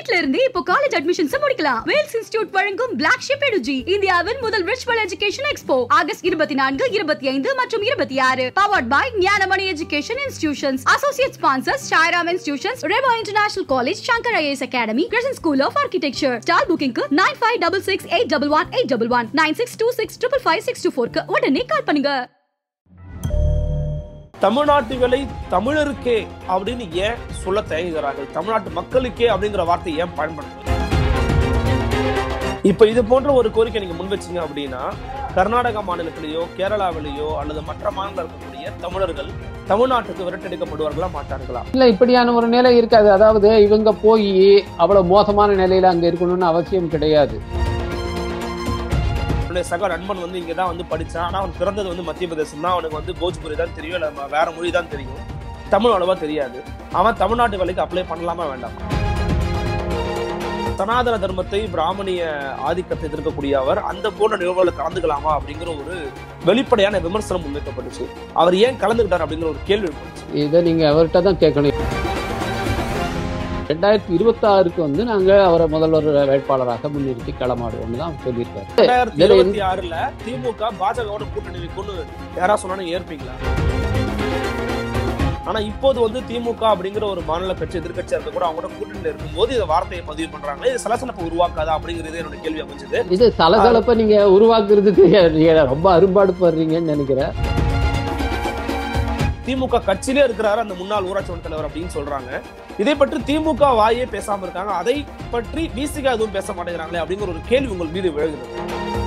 வீட்ல இருந்து இப்போ காலேஜ் அட்மிஷன்ஸ் முடிக்கலாம் வேல்ஸ் இன்ஸ்டிடியூட் வழங்கும் பிளாக் ஷிப் எடுஜி இந்தியாவின் முதல் விர்ச்சுவல் எஜுகேஷன் எக்ஸ்போ ஆகஸ்ட் இருபத்தி நான்கு இருபத்தி ஐந்து மற்றும் இருபத்தி ஆறு powered by Gnanamani education institutions associate sponsors Sairam institutions Revo international college Shankar IAS academy Krishnan school of architecture stall புக்கிங்க்கு nine five double six eight double one eight double one nine six two six triple five six two ஃபோர்க்கு உடனே call பண்ணுங்க தமிழ்நாட்டு வேலை தமிழருக்கே அப்படின்னு ஏன் சொல்ல தயங்குகிறார்கள் தமிழ்நாட்டு மக்களுக்கே அப்படிங்கிற வார்த்தை ஏன் பயன்படுத்துறது இப்ப இது போன்ற ஒரு கோரிக்கை நீங்க முன் வச்சீங்க அப்படின்னா கர்நாடக மாநிலத்திலேயோ கேரளாவிலேயோ அல்லது மற்ற மாநிலம் இருக்கக்கூடிய தமிழர்கள் தமிழ்நாட்டுக்கு விரட்டெடுக்கப்படுவார்களா மாட்டார்களா இல்ல இப்படியான ஒரு நிலை இருக்காது அதாவது இவங்க போய் அவ்வளவு மோசமான நிலையில அங்க இருக்கணும்னு அவசியம் கிடையாது என்னுடைய சக நண்பன் வந்து இங்க தான் வந்து படிச்சான் ஆனா அவன் பிறந்தது வந்து மத்திய பிரதேசம் தான் அவனுக்கு வந்து போஜ்புரி தான் தெரியும் இல்ல ம- வேற மொழி தான் தெரியும் தமிழ் அவ்வளவா தெரியாது அவன் தமிழ்நாட்டு வேலைக்கு அப்ளை பண்ணலாமா வேண்டாம் சனாதன தர்மத்தை பிராமணிய ஆதிக்கத்தை எதிர்க்கக்கூடிய அவர் அந்த போன்ற நிகழ்வுகளை கலந்துக்கலாமா அப்படிங்கிற ஒரு வெளிப்படையான விமர்சனம் முன்வைக்கப்பட்டுச்சு அவர் ஏன் கலந்துக்கிட்டார் அப்படிங்கிற ஒரு கேள்வி எழுந்துச்சு இதை நீங்க அவர்கிட்ட தான் கேட்கணும் ரெண்டாயிரத்தி இருபத்தி ஆறுக்கு வந்து நாங்க அவரை முதல்வர் வேட்பாளராக முன்னிறுத்தி களமாடுவோம்னு தான் சொல்லியிருக்காரு ரெண்டாயிரத்தி இதுல இருபத்தி ஆறுல திமுக பாஜகவோட கூட்டணி வைக்கும்னு யாரா சொன்னாலும் ஏற்பீங்களா ஆனா இப்போது வந்து திமுக அப்படிங்கிற ஒரு மாநில கட்சி எதிர்க்கட்சியா இருக்க கூட அவங்க கூட கூட்டணியில இருக்கும்போது இந்த வார்த்தையை பதிவு பண்றாங்க இது சலசலப்பை உருவாக்காதா அப்படிங்கிறது என்னோட கேள்வி அமைஞ்சது இது சலசலப்பை நீங்க உருவாக்குறதுக்கு நீங்க ரொம்ப அரும்பாடு படுறீங்கன்னு நினைக்கிறேன் திமுக கட்சியிலே இருக்கிறாரு அந்த முன்னாள் ஊராட்சி மன்ற தலைவர் அப்படின்னு சொல்றாங்க இதை பற்றி திமுக வாயே பேசாம இருக்காங்க அதை பற்றி பிசிக எதுவும் பேச மாட்டேங்கிறாங்களே அப்படிங்கிற ஒரு கேள்வி உங்கள் மீது விழுகிறது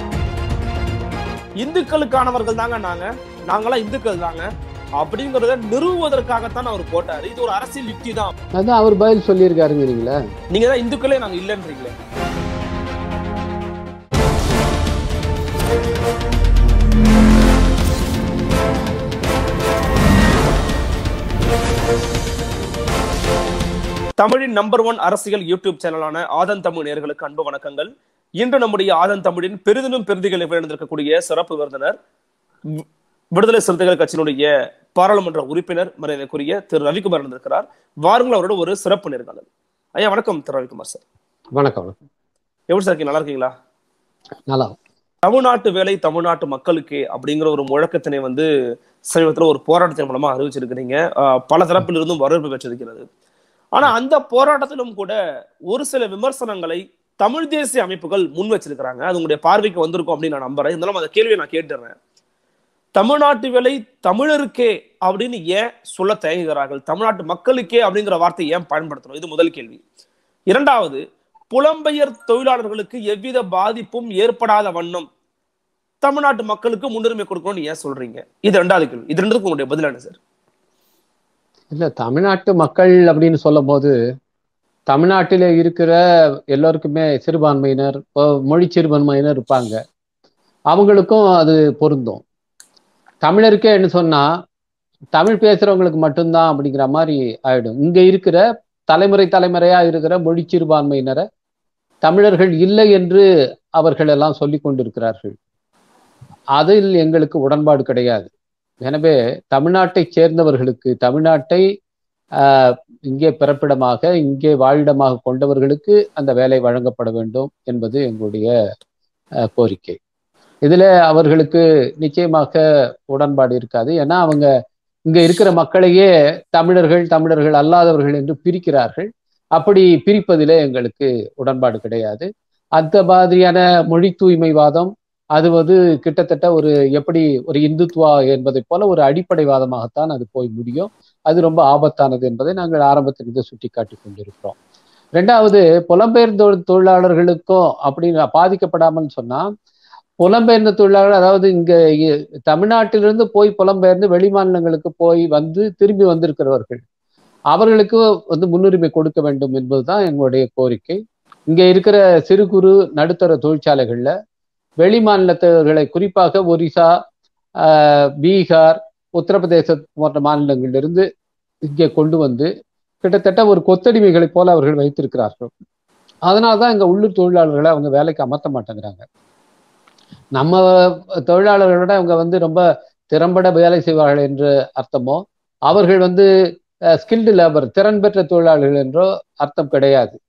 இந்துக்களுக்கானவர்கள் தாங்க நாங்க நாங்களாம் இந்துக்கள் தாங்க அப்படிங்கறத நிறுவுவதற்காகத்தான் அவர் போட்டாரு இது ஒரு அரசியல் யுக்தி தான் அதான் அவர் பதில் சொல்லியிருக்காருங்கிறீங்களா நீங்க தான் இந்துக்களே நாங்க இல்லைன்றீங்களே தமிழின் நம்பர் ஒன் அரசியல் யூடியூப் சேனலான ஆதன் தமிழ் நேயர்களுக்கு அன்பு வணக்கங்கள் இன்று நம்முடைய ஆதன் தமிழின் பெரிதிலும் பெருதிகளை விழுந்திருக்கக்கூடிய சிறப்பு விருந்தினர் வி- விடுதலை சிறுத்தைகள் கட்சியினுடைய பாராளுமன்ற உறுப்பினர் மரியாதைக்குரிய திரு ரவிக்குமார் இருந்திருக்கிறார் வாருங்கள் அவரோட ஒரு சிறப்பு நேர்காணல் ஐயா வணக்கம் திரு ரவிக்குமார் சார் வணக்கம் வணக்கம் எப்படி சார் இருக்கீங்க நல்லா இருக்கீங்களா நல்லா தமிழ்நாட்டு வேலை தமிழ்நாட்டு மக்களுக்கு அப்படிங்கிற ஒரு முழக்கத்தினை வந்து சமீபத்தில் ஒரு போராட்டத்தின் மூலமா அறிவிச்சிருக்கிறீங்க ஆஹ் பல தரப்பில் இருந்தும் வரவேற்பு பெற்றிருக்கிறது ஆனா அந்த போராட்டத்திலும் கூட ஒரு சில விமர்சனங்களை தமிழ் தேசிய அமைப்புகள் முன் வச்சிருக்கிறாங்க அது உங்களுடைய பார்வைக்கு வந்திருக்கும் அப்படின்னு நான் நம்புறேன் இருந்தாலும் அந்த கேள்வியை நான் கேட்டுறேன் தமிழ்நாட்டு வேலை தமிழருக்கே அப்படின்னு ஏன் சொல்ல தயங்குகிறார்கள் தமிழ்நாட்டு மக்களுக்கே அப்படிங்கிற வார்த்தை ஏன் பயன்படுத்தணும் இது முதல் கேள்வி இரண்டாவது புலம்பெயர் தொழிலாளர்களுக்கு எவ்வித பாதிப்பும் ஏற்படாத வண்ணம் தமிழ்நாட்டு மக்களுக்கு முன்னுரிமை கொடுக்கணும்னு ஏன் சொல்றீங்க இது ரெண்டாவது கேள்வி இது ரெண்டுக்கும் உங்களுடைய பதில் என்ன சார் இல்ல தமிழ்நாட்டு மக்கள் அப்படின்னு சொல்லும் போது தமிழ்நாட்டில இருக்கிற எல்லோருக்குமே சிறுபான்மையினர் இப்போ மொழி சிறுபான்மையினர் இருப்பாங்க அவங்களுக்கும் அது பொருந்தும் தமிழருக்கே என்ன சொன்னா தமிழ் பேசுறவங்களுக்கு மட்டும்தான் அப்படிங்கிற மாதிரி ஆயிடும் இங்க இருக்கிற தலைமுறை தலைமுறையா இருக்கிற மொழி சிறுபான்மையினரை தமிழர்கள் இல்லை என்று அவர்கள் எல்லாம் சொல்லிக் கொண்டிருக்கிறார்கள் அதில் எங்களுக்கு உடன்பாடு கிடையாது எனவே தமிழ்நாட்டைச் சேர்ந்தவர்களுக்கு தமிழ்நாட்டை ஆஹ், இங்கே பிறப்பிடமாக இங்கே வாழிடமாக கொண்டவர்களுக்கு அந்த வேலை வழங்கப்பட வேண்டும் என்பது எங்களுடைய ஆஹ், கோரிக்கை இதுல அவர்களுக்கு நிச்சயமாக உடன்பாடு இருக்காது ஏன்னா அவங்க இங்க இருக்கிற மக்களையே தமிழர்கள் தமிழர்கள் அல்லாதவர்கள் என்று பிரிக்கிறார்கள் அப்படி பிரிப்பதிலே எங்களுக்கு உடன்பாடு கிடையாது அந்த மாதிரியான மொழி தூய்மைவாதம் அது வந்து கிட்டத்தட்ட ஒரு எப்படி ஒரு இந்துத்துவா என்பதை போல ஒரு அடிப்படைவாதமாகத்தான் அது போய் முடியும் அது ரொம்ப ஆபத்தானது என்பதை நாங்கள் ஆரம்பத்திலிருந்து சுட்டிக்காட்டி கொண்டிருக்கிறோம் ரெண்டாவது புலம்பெயர்ந்த தொழில் தொழிலாளர்களுக்கும் அப்படின்னு பாதிக்கப்படாமல் சொன்னா புலம்பெயர்ந்த தொழிலாளர் அதாவது இங்க இ- தமிழ்நாட்டிலிருந்து போய் புலம்பெயர்ந்து வெளி மாநிலங்களுக்கு போய் வந்து திரும்பி வந்திருக்கிறவர்கள் அவர்களுக்கு வந்து முன்னுரிமை கொடுக்க வேண்டும் என்பதுதான் எங்களுடைய கோரிக்கை இங்க இருக்கிற சிறு குறு நடுத்தர தொழிற்சாலைகள்ல வெளி மாநிலத்தவர்களை குறிப்பாக ஒரிசா ஆஹ், பீகார் உத்தரப்பிரதேச போன்ற மாநிலங்களிலிருந்து இங்கே கொண்டு வந்து கிட்டத்தட்ட ஒரு கொத்தடிமைகளைப் போல அவர்கள் வைத்திருக்கிறார்கள் அதனால தான் இங்க உள்ளூர் தொழிலாளர்களை அவங்க வேலைக்கு அமர்த்த மாட்டேங்கிறாங்க நம்ம தொழிலாளர்களோட அவங்க வந்து ரொம்ப திறம்பட வேலை செய்வார்கள் என்று அர்த்தமோ அவர்கள் வந்து ஸ்கில்டு லேபர் திறன் பெற்ற தொழிலாளர்கள் என்றோ அர்த்தம் கிடையாது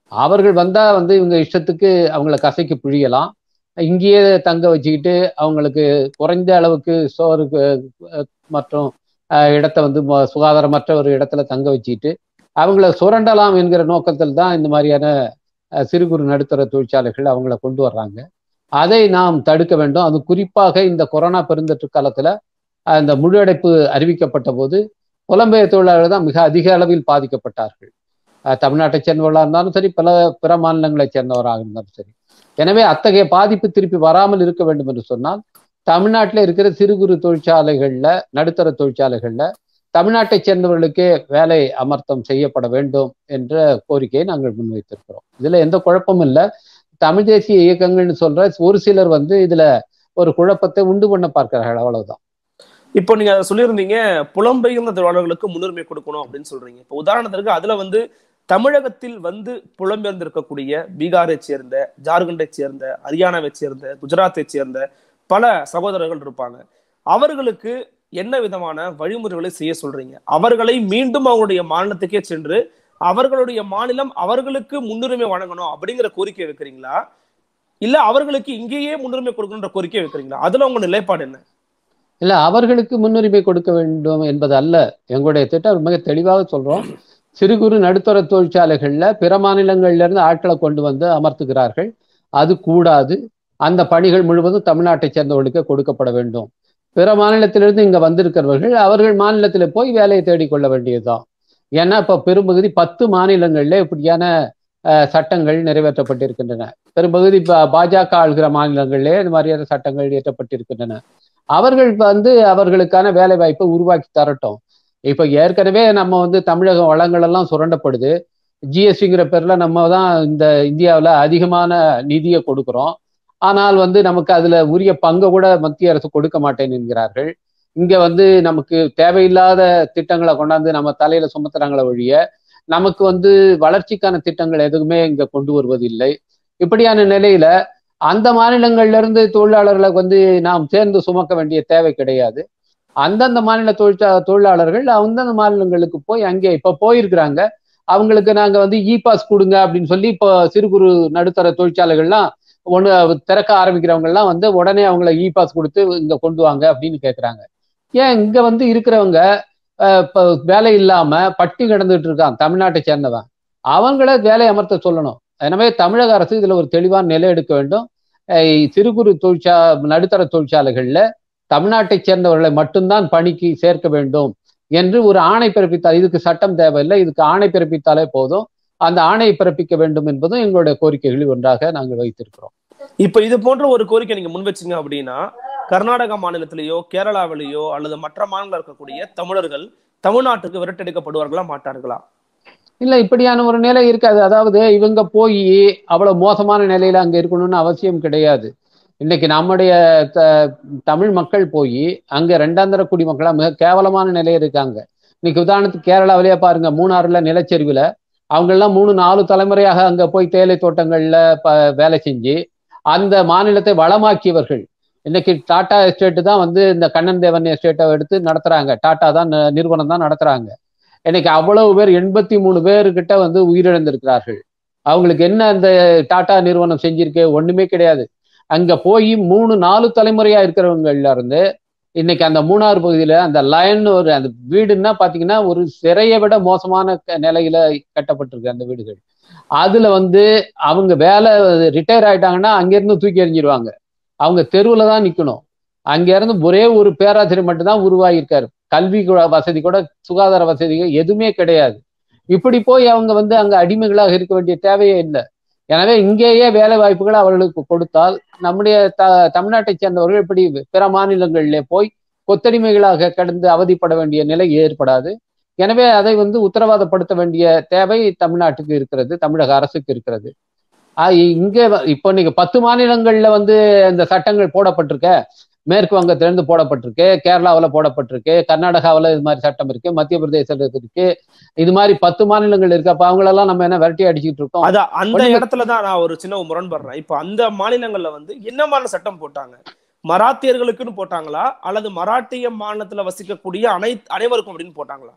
அவர்கள் வந்தா வந்து இவங்க இஷ்டத்துக்கு அவங்கள கசைக்கு பிழியலாம் இங்கேயே தங்க வச்சுக்கிட்டு அவங்களுக்கு குறைந்த அளவுக்கு சோறு அஹ், மற்றும் அஹ், இடத்த வந்து மொ- சுகாதாரமற்ற ஒரு இடத்துல தங்க வச்சுக்கிட்டு அவங்கள சுரண்டலாம் என்கிற நோக்கத்தில் தான் இந்த மாதிரியான அஹ், சிறு குறு நடுத்தர தொழிற்சாலைகள் அவங்கள கொண்டு வர்றாங்க அதை நாம் தடுக்க வேண்டும் அது குறிப்பாக இந்த கொரோனா பெருந்தொற்று காலத்துல அஹ், இந்த முழு அடைப்பு அறிவிக்கப்பட்ட போது புலம்பெயர் தொழிலாளர்கள் தான் மிக அதிக அளவில் பாதிக்கப்பட்டார்கள் அஹ், தமிழ்நாட்டைச் சேர்ந்தவர்களாக இருந்தாலும் சரி பல பிற மாநிலங்களைச் சேர்ந்தவராக இருந்தாலும் சரி எனவே அத்தகைய பாதிப்பு திருப்பி வராமல் இருக்க வேண்டும் என்று சொன்னால் தமிழ்நாட்டில் இருக்கிற சிறு குறு தொழிற்சாலைகள்ல நடுத்தர தொழிற்சாலைகள்ல தமிழ்நாட்டைச் சேர்ந்தவர்களுக்கே வேலை அமர்த்தம் செய்யப்பட வேண்டும் என்ற கோரிக்கையை நாங்கள் முன்வைத்திருக்கிறோம் இதுல எந்த குழப்பமும் இல்லை தமிழ் தேசிய இயக்கங்கள்னு சொல்ற ஒரு சிலர் வந்து இதுல ஒரு குழப்பத்தை உண்டு பண்ண பார்க்கிறார்கள் அவ்வளவுதான் இப்போ நீங்க அதை சொல்லியிருந்தீங்க புலம்பெயர்ந்த தொழிலாளர்களுக்கு முன்னுரிமை கொடுக்கணும் அப்படின்னு சொல்றீங்க இப்போ உதாரணத்திற்கு அதுல வந்து தமிழகத்தில் வந்து புலம்பெயர்ந்திருக்கக்கூடிய பீகாரை சேர்ந்த ஜார்க்கண்டை சேர்ந்த ஹரியானாவை சேர்ந்த குஜராத்தை சேர்ந்த பல சகோதரர்கள் இருப்பாங்க அவர்களுக்கு என்ன விதமான வழிமுறைகளை செய்ய சொல்றீங்க அவர்களை மீண்டும் அவங்களுடைய மாநிலத்துக்கே சென்று அவர்களுடைய மாநிலம் அவர்களுக்கு முன்னுரிமை வழங்கணும் அப்படிங்கிற கோரிக்கை வைக்கிறீங்களா இல்ல அவர்களுக்கு இங்கேயே முன்னுரிமை கொடுக்கணுன்ற கோரிக்கை வைக்கிறீங்களா அதுல உங்க நிலைப்பாடு என்ன இல்ல அவர்களுக்கு முன்னுரிமை கொடுக்க வேண்டும் என்பது அல்ல எங்களுடைய திட்டம் மிக தெளிவாக சொல்றோம் சிறு குறு நடுத்தர தொழிற்சாலைகள்ல பிற மாநிலங்கள்ல இருந்து ஆட்களை கொண்டு வந்து அமர்த்துகிறார்கள் அது கூடாது அந்த பணிகள் முழுவதும் தமிழ்நாட்டைச் சேர்ந்தவர்களுக்கு கொடுக்கப்பட வேண்டும் பிற மாநிலத்திலிருந்து இங்க வந்திருக்கிறவர்கள் அவர்கள் மாநிலத்துல போய் வேலையை தேடிக்கொள்ள வேண்டியதுதான் ஏன்னா இப்ப பெரும்பகுதி பத்து மாநிலங்கள்ல இப்படியான அஹ், சட்டங்கள் நிறைவேற்றப்பட்டிருக்கின்றன பெரும்பகுதி பா- பாஜக ஆளுகிற மாநிலங்களிலே இந்த மாதிரியான சட்டங்கள் இயற்றப்பட்டிருக்கின்றன அவர்கள் வந்து அவர்களுக்கான வேலை வாய்ப்பை உருவாக்கி தரட்டும் இப்ப ஏற்கனவே நம்ம வந்து தமிழக வளங்கள் எல்லாம் சுரண்டப்படுது ஜிஎஸ்டிங்கிற பேர்ல நம்ம தான் இந்த இந்தியாவில் அதிகமான நிதியை கொடுக்கிறோம் ஆனால் வந்து நமக்கு அதுல உரிய பங்கை கூட மத்திய அரசு கொடுக்க மாட்டேன் என்கிறார்கள் இங்க வந்து நமக்கு தேவையில்லாத திட்டங்களை கொண்டாந்து நம்ம தலையில சுமத்துறாங்களே ஒழிய நமக்கு வந்து வளர்ச்சிக்கான திட்டங்கள் எதுவுமே இங்க கொண்டு வருவதில்லை இப்படியான நிலையில அந்த மாநிலங்கள்ல இருந்து தொழிலாளர்களை வந்து நாம் சேர்ந்து சுமக்க வேண்டிய தேவை கிடையாது அந்தந்த மாநில தொழிற்சா தொழிலாளர்கள் அந்தந்த மாநிலங்களுக்கு போய் அங்கே இப்ப போயிருக்கிறாங்க அவங்களுக்கு நாங்க வந்து இ பாஸ் கொடுங்க அப்படின்னு சொல்லி இப்போ சிறு குறு நடுத்தர தொழிற்சாலைகள்லாம் ஒன்று திறக்க ஆரம்பிக்கிறவங்க எல்லாம் வந்து உடனே அவங்கள இ பாஸ் கொடுத்து இங்க கொண்டு வாங்க அப்படின்னு கேட்குறாங்க ஏன் இங்க வந்து இருக்கிறவங்க அஹ், இப்ப வேலை இல்லாம பட்டி கிடந்துட்டு இருக்கான் தமிழ்நாட்டை சேர்ந்தவன் அவங்கள வேலை அமர்த்த சொல்லணும் எனவே தமிழக அரசு இதுல ஒரு தெளிவான நிலை எடுக்க வேண்டும் அஹ், சிறு குறு தொழிற்சா நடுத்தர தொழிற்சாலைகள்ல தமிழ்நாட்டைச் சேர்ந்தவர்களை மட்டும்தான் பணிக்கு சேர்க்க வேண்டும் என்று ஒரு ஆணை பிறப்பித்தால் இதுக்கு சட்டம் தேவையில்லை இதுக்கு ஆணை பிறப்பித்தாலே போதும் அந்த ஆணையை பிறப்பிக்க வேண்டும் என்பதும் எங்களுடைய கோரிக்கைகளில் ஒன்றாக நாங்கள் வைத்திருக்கிறோம் இப்ப இது போன்ற ஒரு கோரிக்கை நீங்க முன் வச்சீங்க அப்படின்னா கர்நாடகா மாநிலத்திலேயோ கேரளாவிலேயோ அல்லது மற்ற மாநிலம் இருக்கக்கூடிய தமிழர்கள் தமிழ்நாட்டுக்கு விரட்டெடுக்கப்படுவார்களா மாட்டார்களா இல்ல இப்படியான ஒரு நிலை இருக்காது அதாவது இவங்க போய் அவ்வளவு மோசமான நிலையில அங்க இருக்கணும்னு அவசியம் கிடையாது இன்னைக்கு நம்முடைய த- தமிழ் மக்கள் போய் அங்க ரெண்டாந்தர குடிமக்களா மிக கேவலமான நிலையில இருக்காங்க இன்னைக்கு உதாரணத்துக்கு கேரளாவிலேயே பாருங்க மூணாறுல நிலச்சரிவுல அவங்க எல்லாம் மூணு நாலு தலைமுறையாக அங்க போய் தேயிலை தோட்டங்கள்ல ப வேலை செஞ்சு அந்த மாநிலத்தை வளமாக்கியவர்கள் இன்னைக்கு டாடா எஸ்டேட் தான் வந்து இந்த கண்ணன் தேவன் எஸ்டேட்டை எடுத்து நடத்துறாங்க டாடா தான் ந- நிறுவனம் தான் நடத்துறாங்க இன்னைக்கு அவ்வளவு பேர் எண்பத்தி மூணு பேர்கிட்ட வந்து உயிரிழந்திருக்கிறார்கள் அவங்களுக்கு என்ன அந்த டாடா நிறுவனம் செஞ்சிருக்கு ஒண்ணுமே கிடையாது அங்க போய் மூணு நாலு தலைமுறையா இருக்கிறவங்கள்ல இருந்து இன்னைக்கு அந்த மூணாறு பகுதியில அந்த லயன் ஒரு அந்த வீடுன்னா பாத்தீங்கன்னா ஒரு சிறையை விட மோசமான க- நிலையில கட்டப்பட்டிருக்கு அந்த வீடுகள் அதுல வந்து அவங்க வேலை ரிட்டையர் ஆயிட்டாங்கன்னா அங்கிருந்து தூக்கி எறிஞ்சிருவாங்க அவங்க தெருவுல தான் நிக்கணும் அங்க இருந்து ஒரே ஒரு பேராசிரியர் மட்டும்தான் உருவாகியிருக்காரு கல்வி கூட வசதி கூட சுகாதார வசதிகள் எதுவுமே கிடையாது இப்படி போய் அவங்க வந்து அங்க அடிமைகளாக இருக்க வேண்டிய தேவையே இல்லை எனவே இங்கேயே வேலை வாய்ப்புகளை அவர்களுக்கு கொடுத்தால் நம்முடைய த தமிழ்நாட்டை சேர்ந்தவர்கள் இப்படி பிற மாநிலங்களிலே போய் கொத்தடிமைகளாக கடந்து அவதிப்பட வேண்டிய நிலை ஏற்படாது எனவே அதை வந்து உத்தரவாதப்படுத்த வேண்டிய தேவை தமிழ்நாட்டுக்கு இருக்கிறது தமிழக அரசுக்கு இருக்கிறது ஆஹ் இங்க வ- இப்போ நீங்க பத்து மாநிலங்கள்ல வந்து இந்த சட்டங்கள் போடப்பட்டிருக்க மேற்கு வங்கத்திலிருந்து போடப்பட்டிருக்கு கேரளாவில் போடப்பட்டிருக்கு கர்நாடகாவில் இது மாதிரி சட்டம் இருக்கு மத்திய பிரதேசத்துல இருக்கு இது மாதிரி பத்து மாநிலங்கள் இருக்கு அப்ப அவங்களெல்லாம் நம்ம என்ன விரட்டி அடிச்சுட்டு இருக்கோம் அத அந்த ஒண்ணுமே- இடத்துல தான் நான் ஒரு சின்ன முரண்படுறேன் இப்ப அந்த மாநிலங்கள்ல வந்து என்னமான சட்டம் போட்டாங்க மராத்தியர்களுக்குன்னு போட்டாங்களா அல்லது மராட்டிய மாநிலத்துல வசிக்கக்கூடிய அனை அனைவருக்கும் அப்படின்னு போட்டாங்களா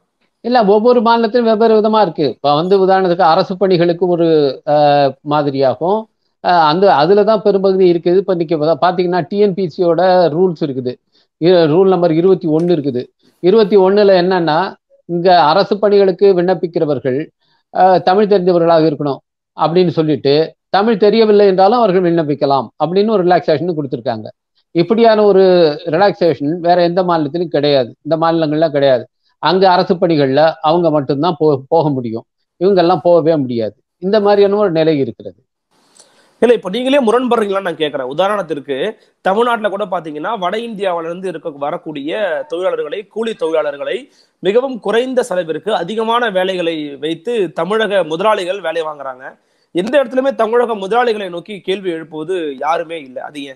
இல்ல ஒவ்வொரு மாநிலத்திலும் வெவ்வேறு விதமா இருக்கு இப்ப வந்து உதாரணத்துக்கு அரசு பணிகளுக்கு ஒரு அஹ், மாதிரியாகும் அஹ், அந்த அதுல தான் பெரும்பகுதி இருக்குது இப்ப இன்னைக்கு பா- பாத்தீங்கன்னா டிஎன்பிசியோட ரூல்ஸ் இருக்குது ரூல் நம்பர் இருபத்தி ஒன்னு இருக்குது இருபத்தி ஒண்ணுல என்னன்னா இங்க அரசு பணிகளுக்கு விண்ணப்பிக்கிறவர்கள் அஹ், தமிழ் தெரிஞ்சவர்களாக இருக்கணும் அப்படின்னு சொல்லிட்டு தமிழ் தெரியவில்லை என்றாலும் அவர்கள் விண்ணப்பிக்கலாம் அப்படின்னு ஒரு ரிலாக்ஸேஷன் கொடுத்துருக்காங்க இப்படியான ஒரு ரிலாக்ஸேஷன் வேற எந்த மாநிலத்திலும் கிடையாது இந்த மாநிலங்கள்ல கிடையாது அங்க அரசு பணிகள்ல அவங்க மட்டும்தான் போ போக முடியும் இவங்கெல்லாம் போகவே முடியாது இந்த மாதிரியான ஒரு நிலை இருக்கிறது இல்ல இப்ப நீங்களே முரண்படுறீங்களான்னு நான் கேட்கறேன் உதாரணத்திற்கு தமிழ்நாட்டுல கூட பாத்தீங்கன்னா வட இந்தியாவில இருந்து இருக்க வரக்கூடிய தொழிலாளர்களை கூலி தொழிலாளர்களை மிகவும் குறைந்த செலவிற்கு அதிகமான வேலைகளை வைத்து தமிழக முதலாளிகள் வேலை வாங்குறாங்க எந்த இடத்துலயுமே தமிழக முதலாளிகளை நோக்கி கேள்வி எழுப்புவது யாருமே இல்லை அது ஏன்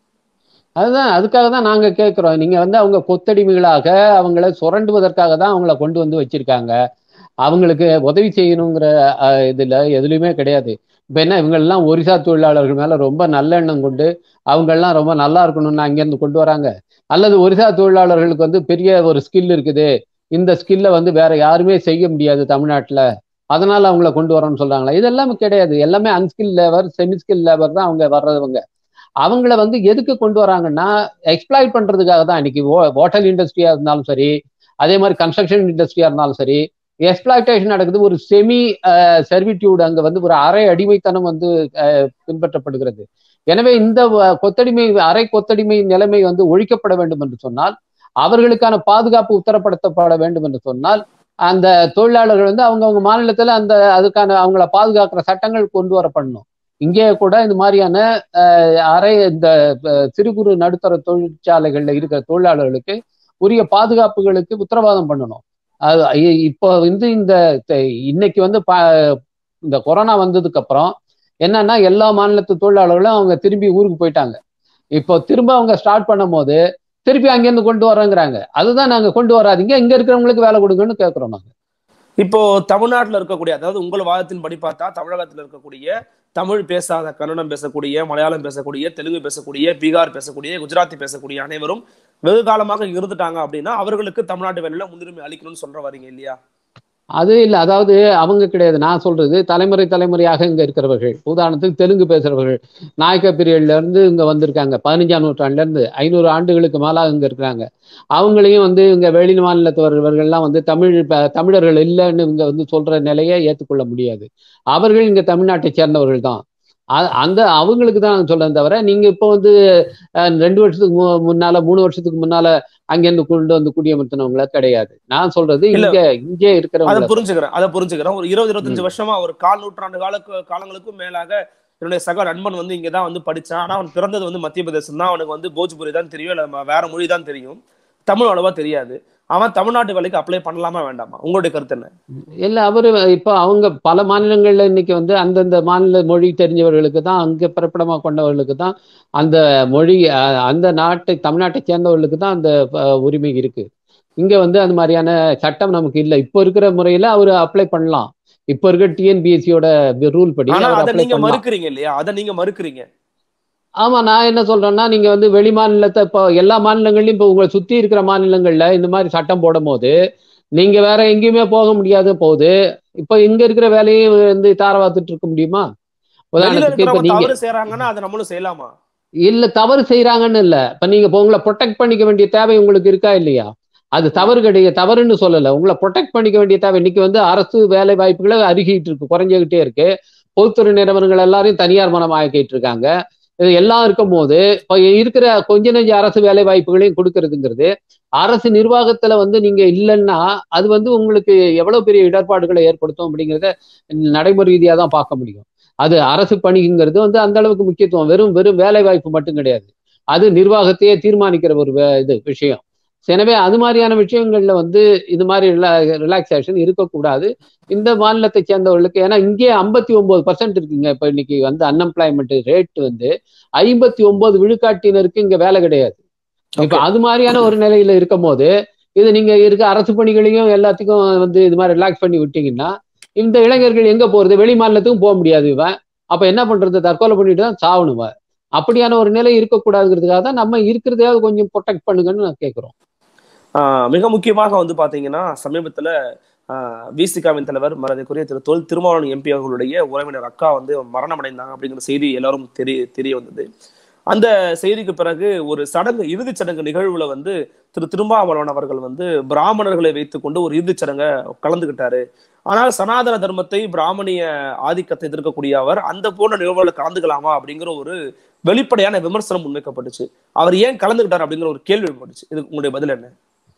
அதுதான் அதுக்காக தான் நாங்க கேட்கிறோம் நீங்க வந்து அவங்க கொத்தடிமைகளாக அவங்கள சுரண்டுவதற்காக தான் அவங்கள கொண்டு வந்து வச்சிருக்காங்க அவங்களுக்கு உதவி செய்யணுங்கிற அஹ், இதுல எதுலையுமே கிடையாது இப்ப என்ன இவங்க எல்லாம் ஒரிசா தொழிலாளர்கள் மேல ரொம்ப நல்ல எண்ணம் கொண்டு அவங்க எல்லாம் ரொம்ப நல்லா இருக்கணும்னு அங்கிருந்து கொண்டு வராங்க அல்லது ஒரிசா தொழிலாளர்களுக்கு வந்து பெரிய ஒரு ஸ்கில் இருக்குது இந்த ஸ்கில்ல வந்து வேற யாருமே செய்ய முடியாது தமிழ்நாட்டுல அதனால அவங்கள கொண்டு வரோம்னு சொல்றாங்களா இதெல்லாம் கிடையாது எல்லாமே unskilled labour semi skilled labour தான் அவங்க வர்றவங்க அவங்கள வந்து எதுக்கு கொண்டு வராங்கன்னா எக்ஸ்ப்ளாய்ட் பண்றதுக்காக தான் இன்னைக்கு ஹோட்டல் இண்டஸ்ட்ரியா இருந்தாலும் சரி அதே மாதிரி கன்ஸ்ட்ரக்ஷன் இண்டஸ்ட்ரியா இருந்தாலும் சரி எக்ஸ்பிளாய்டேஷன் நடக்குது ஒரு செமி சர்விடியூட் அங்க வந்து ஒரு அரை அடிமைத்தனம் வந்து அஹ், பின்பற்றப்படுகிறது எனவே இந்த வ- கொத்தடிமை அரை கொத்தடிமை நிலைமை வந்து ஒழிக்கப்பட வேண்டும் என்று சொன்னால் அவர்களுக்கான பாதுகாப்பு உத்தரப்படுத்தப்பட வேண்டும் என்று சொன்னால் அந்த தொழிலாளர்கள் வந்து அவங்கவங்க மாநிலத்துல அந்த அதுக்கான அவங்கள பாதுகாக்கிற சட்டங்கள் கொண்டு வரப்படணும் இங்கே கூட இந்த மாதிரியான அஹ், அரை இந்த அஹ், சிறு குறு நடுத்தர தொழிற்சாலைகள்ல இருக்கிற தொழிலாளர்களுக்கு உரிய பாதுகாப்புகளுக்கு உத்தரவாதம் பண்ணணும் அது இ- இப்போ வந்து இந்த த- இன்னைக்கு வந்து ப- இந்த கொரோனா வந்ததுக்கு அப்புறம் என்னன்னா எல்லா மாநிலத்து தொழிலாளர்களும் அவங்க திரும்பி ஊருக்கு போயிட்டாங்க இப்போ திரும்ப அவங்க ஸ்டார்ட் பண்ணும் போது திருப்பி அங்கேருந்து கொண்டு வரோங்கிறாங்க அதுதான் நாங்க கொண்டு வராதீங்க இங்க இருக்கிறவங்களுக்கு வேலை கொடுங்கன்னு கேட்கிறோம் நாங்க இப்போ தமிழ்நாட்டுல இருக்கக்கூடிய அதாவது உங்கள் வாதத்தின் படி பார்த்தா தமிழகத்துல இருக்கக்கூடிய தமிழ் பேசாத கன்னடம் பேசக்கூடிய மலையாளம் பேசக்கூடிய தெலுங்கு பேசக்கூடிய பீகார் பேசக்கூடிய குஜராத்தி பேசக்கூடிய அனைவரும் வெகு காலமாக இருந்துட்டாங்க அப்படின்னா அவர்களுக்கு தமிழ்நாட்டு வேலையில முன்னுரிமை அளிக்கணும்னு சொல்ற வரீங்க இல்லையா அது இல்ல அதாவது அவங்க கிடையாது நான் சொல்றது தலைமுறை தலைமுறையாக இங்க இருக்கிறவர்கள் உதாரணத்துக்கு தெலுங்கு பேசுறவர்கள் நாயக்க பீரியட்ல இருந்து இங்க வந்திருக்காங்க பதினஞ்சாம் நூற்றாண்டுல இருந்து ஐநூறு ஆண்டுகளுக்கு மேலா இங்க இருக்கிறாங்க அவங்களையும் வந்து இங்க வெளி மாநிலத்தவர்கள்லாம் வந்து தமிழ் ப- தமிழர்கள் இல்லைன்னு இங்க வந்து சொல்ற நிலையை ஏற்றுக்கொள்ள முடியாது அவர்கள் இங்க தமிழ்நாட்டை சேர்ந்தவர்கள் தான் அ- அந்த அவங்களுக்கு தான் நான் சொல்றேன் தவிர நீங்க இப்போ வந்து அஹ், ரெண்டு வருஷத்துக்கு மு- முன்னால மூணு வருஷத்துக்கு முன்னால அங்கிருந்து கொண்டு வந்து குடியமர்த்தினவங்கள கிடையாது நான் சொல்றது இல்ல. இங்க இங்கே அதை இருக்கிறவங்க புரிஞ்சுக்கிறேன் அதை புரிஞ்சுக்கிறேன் ஒரு இருபது இருபத்தஞ்சு வருஷமா ஒரு கால் நூற்றாண்டு கால காலங்களுக்கும் மேலாக என்னுடைய சக நண்பன் வந்து இங்கதான் வந்து படிச்சான் ஆனா அவன் பிறந்தது வந்து மத்திய பிரதேசம் தான் அவனுக்கு வந்து போஜ்புரி தான் தெரியும் இல்ல ம- வேற மொழி தான் தெரியும் தமிழ் அவ்வளவா தெரியாது அவன் தமிழ்நாட்டு வேலைக்கு அப்ளை பண்ணலாமா வேண்டாமா உங்களுடைய கருத்து என்ன இல்ல அவரு இப்போ அவங்க பல மாநிலங்கள்ல இன்னைக்கு வந்து அந்தந்த மாநில மொழி தெரிஞ்சவர்களுக்கு தான் அங்க பிறப்பிடமா கொண்டவர்களுக்கு தான் அந்த மொழி அஹ், அந்த நாட்டை தமிழ்நாட்டை சேர்ந்தவர்களுக்கு தான் அந்த அஹ், உரிமை இருக்கு இங்க வந்து அந்த மாதிரியான சட்டம் நமக்கு இல்லை இப்போ இருக்கிற முறையில அவரு அப்ளை பண்ணலாம் இப்போ இருக்க டிஎன்பிஎஸ்சியோட ரூல் படி ஆனா அவர் அதை அப்ளை நீங்க பண்ணலாம் மறுக்கிறீங்க இல்லையா அதை நீங்க மறுக்கிறீங்க ஆமா நான் என்ன சொல்றேன்னா நீங்க வந்து வெளி மாநிலத்தை இப்போ எல்லா மாநிலங்கள்லயும் இப்போ உங்களை சுத்தி இருக்கிற மாநிலங்கள்ல இந்த மாதிரி சட்டம் போடும் போது நீங்க வேற எங்கேயுமே போக முடியாத போகுது இப்போ இங்க இருக்கிற வேலையை வந்து தார பார்த்துட்டு இருக்க முடியுமா வெளியில உதாரணத்துக்கு இப்ப இருக்கிறவங்க நீங்க தவறு செய்யறாங்கன்னா அதை நம்மளும் செய்யலாமா இல்ல தவறு செய்யறாங்கன்னு இல்ல இப்ப நீங்க இப்போ உங்களை ப்ரொடெக்ட் பண்ணிக்க வேண்டிய தேவை உங்களுக்கு இருக்கா இல்லையா அது தவறு கிடையாது தவறுன்னு சொல்லல உங்களை ப்ரொடெக்ட் பண்ணிக்க வேண்டிய தேவை இன்னைக்கு வந்து அரசு வேலை வாய்ப்புகளை அருகிட்டு இருக்கு குறைஞ்சிக்கிட்டே இருக்கு பொதுத்துறை நிறுவனங்கள் எல்லாரையும் தனியார் மனம் ஆக்கிட்டு இருக்காங்க இது எல்லாம் இருக்கும் போது இப்போ இருக்கிற கொஞ்ச நெஞ்ச அரசு வேலை வாய்ப்புகளையும் கொடுக்கறதுங்கிறது அரசு நிர்வாகத்துல வந்து நீங்க இல்லைன்னா அது வந்து உங்களுக்கு எவ்வளவு பெரிய இடர்பாடுகளை ஏற்படுத்தும் அப்படிங்கிறத நடைமுறை ரீதியா தான் பார்க்க முடியும் அது அரசு பணிங்கிறது வந்து அந்த அளவுக்கு முக்கியத்துவம் வெறும் வெறும் வேலை வாய்ப்பு மட்டும் கிடையாது அது நிர்வாகத்தையே தீர்மானிக்கிற ஒரு வே- இது விஷயம் எனவே அது மாதிரியான விஷயங்கள்ல வந்து இது மாதிரி ரிலாக்ஸேஷன் இருக்கக்கூடாது இந்த மாநிலத்தை சேர்ந்தவர்களுக்கு ஏன்னா இங்கே ஐம்பத்தி ஒன்பது பர்சன்ட் இருக்குங்க இப்ப இன்னைக்கு வந்து அன்எம்ப்ளாய்மெண்ட் ரேட் வந்து ஐம்பத்தி ஒன்பது விழுக்காட்டினருக்கு இங்க வேலை கிடையாது இப்ப Okay. அது மாதிரியான ஒரு நிலையில இருக்கும் போது இது நீங்க இருக்க அரசு பணிகளையும் எல்லாத்துக்கும் வந்து இது மாதிரி ரிலாக்ஸ் பண்ணி விட்டீங்கன்னா இந்த இளைஞர்கள் எங்க போறது வெளி மாநிலத்துக்கும் போக முடியாது இவன் அப்ப என்ன பண்றது தற்கொலை பண்ணிட்டு தான் சாவணும் இவன். அப்படியான ஒரு நிலை இருக்கக்கூடாதுங்கிறதுக்காக தான் நம்ம இருக்கிறதையாவது கொஞ்சம் ப்ரொடெக்ட் பண்ணுங்கன்னு நான் கேட்கிறோம் ஆஹ் மிக முக்கியமாக வந்து பாத்தீங்கன்னா சமீபத்துல விசிகாவின் தலைவர் மரியாதைக்குரிய திரு தொல் திருமாவளவன் எம்பி அவர்களுடைய உறவினர் அக்கா வந்து மரணம் அடைந்தாங்க அப்படிங்கிற செய்தி எல்லாரும் தெரிய தெரிய வந்தது அந்த செய்திக்கு பிறகு ஒரு சடங்கு இறுதிச் சடங்கு நிகழ்வுல வந்து திரு திருமாவளவன் அவர்கள் வந்து பிராமணர்களை வைத்துக்கொண்டு ஒரு இறுதிச் சடங்கை கலந்துகிட்டாரு ஆனால் சனாதன தர்மத்தை பிராமணிய ஆதிக்கத்தை எதிர்க்கக்கூடிய அவர் அந்த போன்ற நிகழ்வுகளை கலந்துக்கலாமா அப்படிங்கிற ஒரு வெளிப்படையான விமர்சனம் முன்வைக்கப்பட்டுச்சு அவர் ஏன் கலந்துக்கிட்டார் அப்படிங்கிற ஒரு கேள்வி எழுப்பட்டுச்சு இதுக்கு உங்களுடைய பதில் என்ன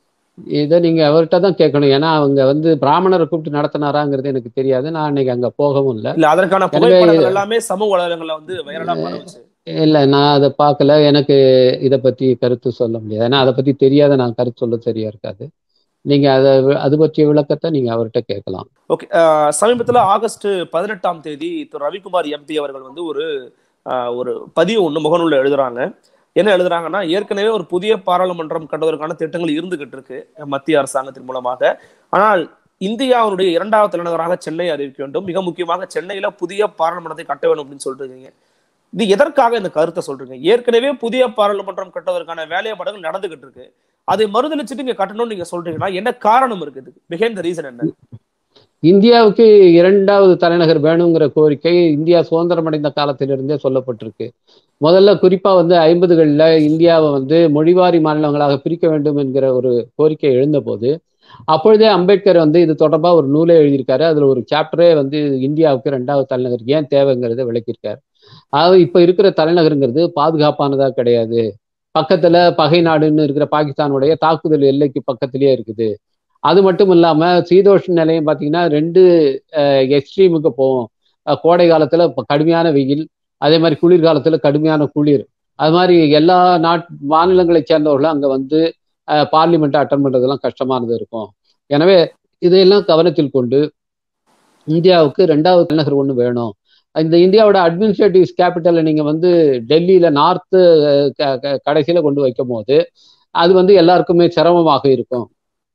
இதை நீங்க அவர்கிட்ட தான் கேட்கணும் ஏன்னா அவங்க வந்து பிராமணரை கூப்பிட்டு நடத்தினாராங்கிறது எனக்கு தெரியாது நான் அன்னைக்கு அங்க போகவும் இல்லை இல்ல அதற்கான எனவே- புகைப்படங்கள் எல்லாமே சமூக வலைதளங்கள்ல வந்து வைரலா பரவுச்சு இல்லை நான் அதை பார்க்கல எனக்கு இதை பத்தி கருத்து சொல்ல முடியாது ஏன்னா அதை பத்தி தெரியாத நான் கருத்து சொல்ல சரியா இருக்காது நீங்க அதை அது பற்றிய விளக்கத்தை நீங்க அவர்கிட்ட கேட்கலாம் ஓகே சமீபத்துல ஆகஸ்ட் பதினெட்டாம் தேதி திரு ரவிக்குமார் எம்பி அவர்கள் வந்து ஒரு ஆஹ், ஒரு பதிவு ஒண்ணு முகநூல்ல எழுதுறாங்க என்ன எழுதுறாங்கன்னா ஏற்கனவே ஒரு புதிய பாராளுமன்றம் கட்டுவதற்கான திட்டங்கள் இருந்துகிட்டு இருக்கு மத்திய அரசாங்கத்தின் மூலமாக ஆனால் இந்தியாவுடைய இரண்டாவது தலைநகராக சென்னை அறிவிக்க வேண்டும் மிக முக்கியமாக சென்னையில புதிய பாராளுமன்றத்தை கட்ட வேண்டும் அப்படின்னு சொல்லிட்டு இருக்கீங்க இது எதற்காக இந்த கருத்தை சொல்றீங்க ஏற்கனவே புதிய பாராளுமன்றம் கட்டுவதற்கான வேலைப்பாடுகள் நடந்துகிட்டு இருக்கு அதை மறுதளிச்சுட்டு இங்க கட்டணும்னு நீங்க சொல்றீங்கன்னா என்ன காரணம் இருக்குது பிஹைண்ட் த ரீசன் என்ன இந்தியாவுக்கு இரண்டாவது தலைநகர் வேணுங்கிற கோரிக்கை இந்தியா சுதந்திரம் அடைந்த காலத்திலிருந்தே சொல்லப்பட்டிருக்கு முதல்ல குறிப்பா வந்து ஐம்பதுகளில் இந்தியாவை வந்து மொழிவாரி மாநிலங்களாக பிரிக்க வேண்டும் என்கிற ஒரு கோரிக்கை எழுந்தபோது அப்பொழுதே அம்பேத்கர் வந்து இது தொடர்பாக ஒரு நூலே எழுதியிருக்காரு அதுல ஒரு சாப்டரே வந்து இந்தியாவுக்கு ரெண்டாவது தலைநகர் ஏன் தேவைங்கிறத விளக்கியிருக்காரு அதாவது இப்ப இருக்கிற தலைநகருங்கிறது பாதுகாப்பானதா கிடையாது பக்கத்துல பகை நாடுன்னு இருக்கிற பாகிஸ்தானுடைய தாக்குதல் எல்லைக்கு பக்கத்திலேயே இருக்குது அது மட்டும் இல்லாம சீதோஷ்ண நிலையம் பார்த்தீங்கன்னா ரெண்டு எக்ஸ்ட்ரீமுக்கு போகும் அஹ் கோடை காலத்துல இப்ப கடுமையான வெயில் அதே மாதிரி குளிர்காலத்துல கடுமையான குளிர் அது மாதிரி எல்லா நாட் மாநிலங்களை சேர்ந்தவர்களும் அங்க வந்து பார்லிமெண்ட் அட்டன் பண்றதெல்லாம் கஷ்டமானது இருக்கும் எனவே இதையெல்லாம் கவனத்தில் கொண்டு இந்தியாவுக்கு ரெண்டாவது தலைநகர் ஒன்று வேணும் இந்த இந்தியாவோட அட்மினிஸ்ட்ரேட்டிவ் கேபிட்டலை நீங்க வந்து டெல்லியில நார்த்து கடைசியில கொண்டு வைக்கும் போது அது வந்து எல்லாருக்குமே சிரமமாக இருக்கும்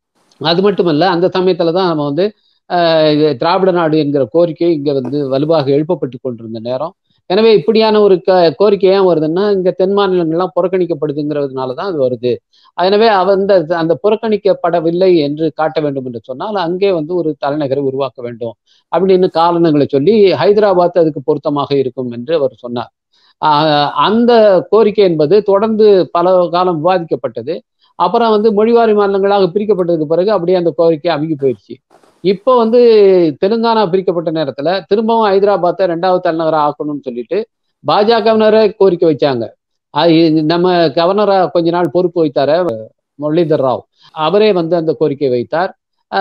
அது மட்டும் இல்ல அந்த சமயத்துல தான் நம்ம வந்து ஆஹ் இது திராவிட நாடு என்கிற கோரிக்கை இங்க வந்து வலுவாக எழுப்பப்பட்டு கொண்டிருந்த நேரம் எனவே இப்படியான ஒரு க கோரிக்கை ஏன் வருதுன்னா இங்க தென் மாநிலங்கள்லாம் புறக்கணிக்கப்படுதுங்கிறதுனால தான் அது வருது எனவே அந்த அந்த புறக்கணிக்கப்படவில்லை என்று காட்ட வேண்டும் என்று சொன்னால் அங்கே வந்து ஒரு தலைநகரை உருவாக்க வேண்டும் அப்படின்னு காரணங்களை சொல்லி ஹைதராபாத் அதுக்கு பொருத்தமாக இருக்கும் என்று அவர் சொன்னார் ஆஹ் அந்த கோரிக்கை என்பது தொடர்ந்து பல காலம் விவாதிக்கப்பட்டது அப்புறம் வந்து மொழிவாரி மாநிலங்களாக பிரிக்கப்பட்டதுக்கு பிறகு அப்படியே அந்த கோரிக்கை அமுகி போயிடுச்சு இப்போ வந்து தெலுங்கானா பிரிக்கப்பட்ட நேரத்துல திரும்பவும் ஹைதராபாத்தை ரெண்டாவது தலைநகரா ஆக்கணும்னு சொல்லிட்டு பாஜகவினரே கோரிக்கை வச்சாங்க அது நம்ம கவர்னரா கொஞ்ச நாள் பொறுப்பு வைத்தார முரளிதர் ராவ் அவரே வந்து அந்த கோரிக்கை வைத்தார்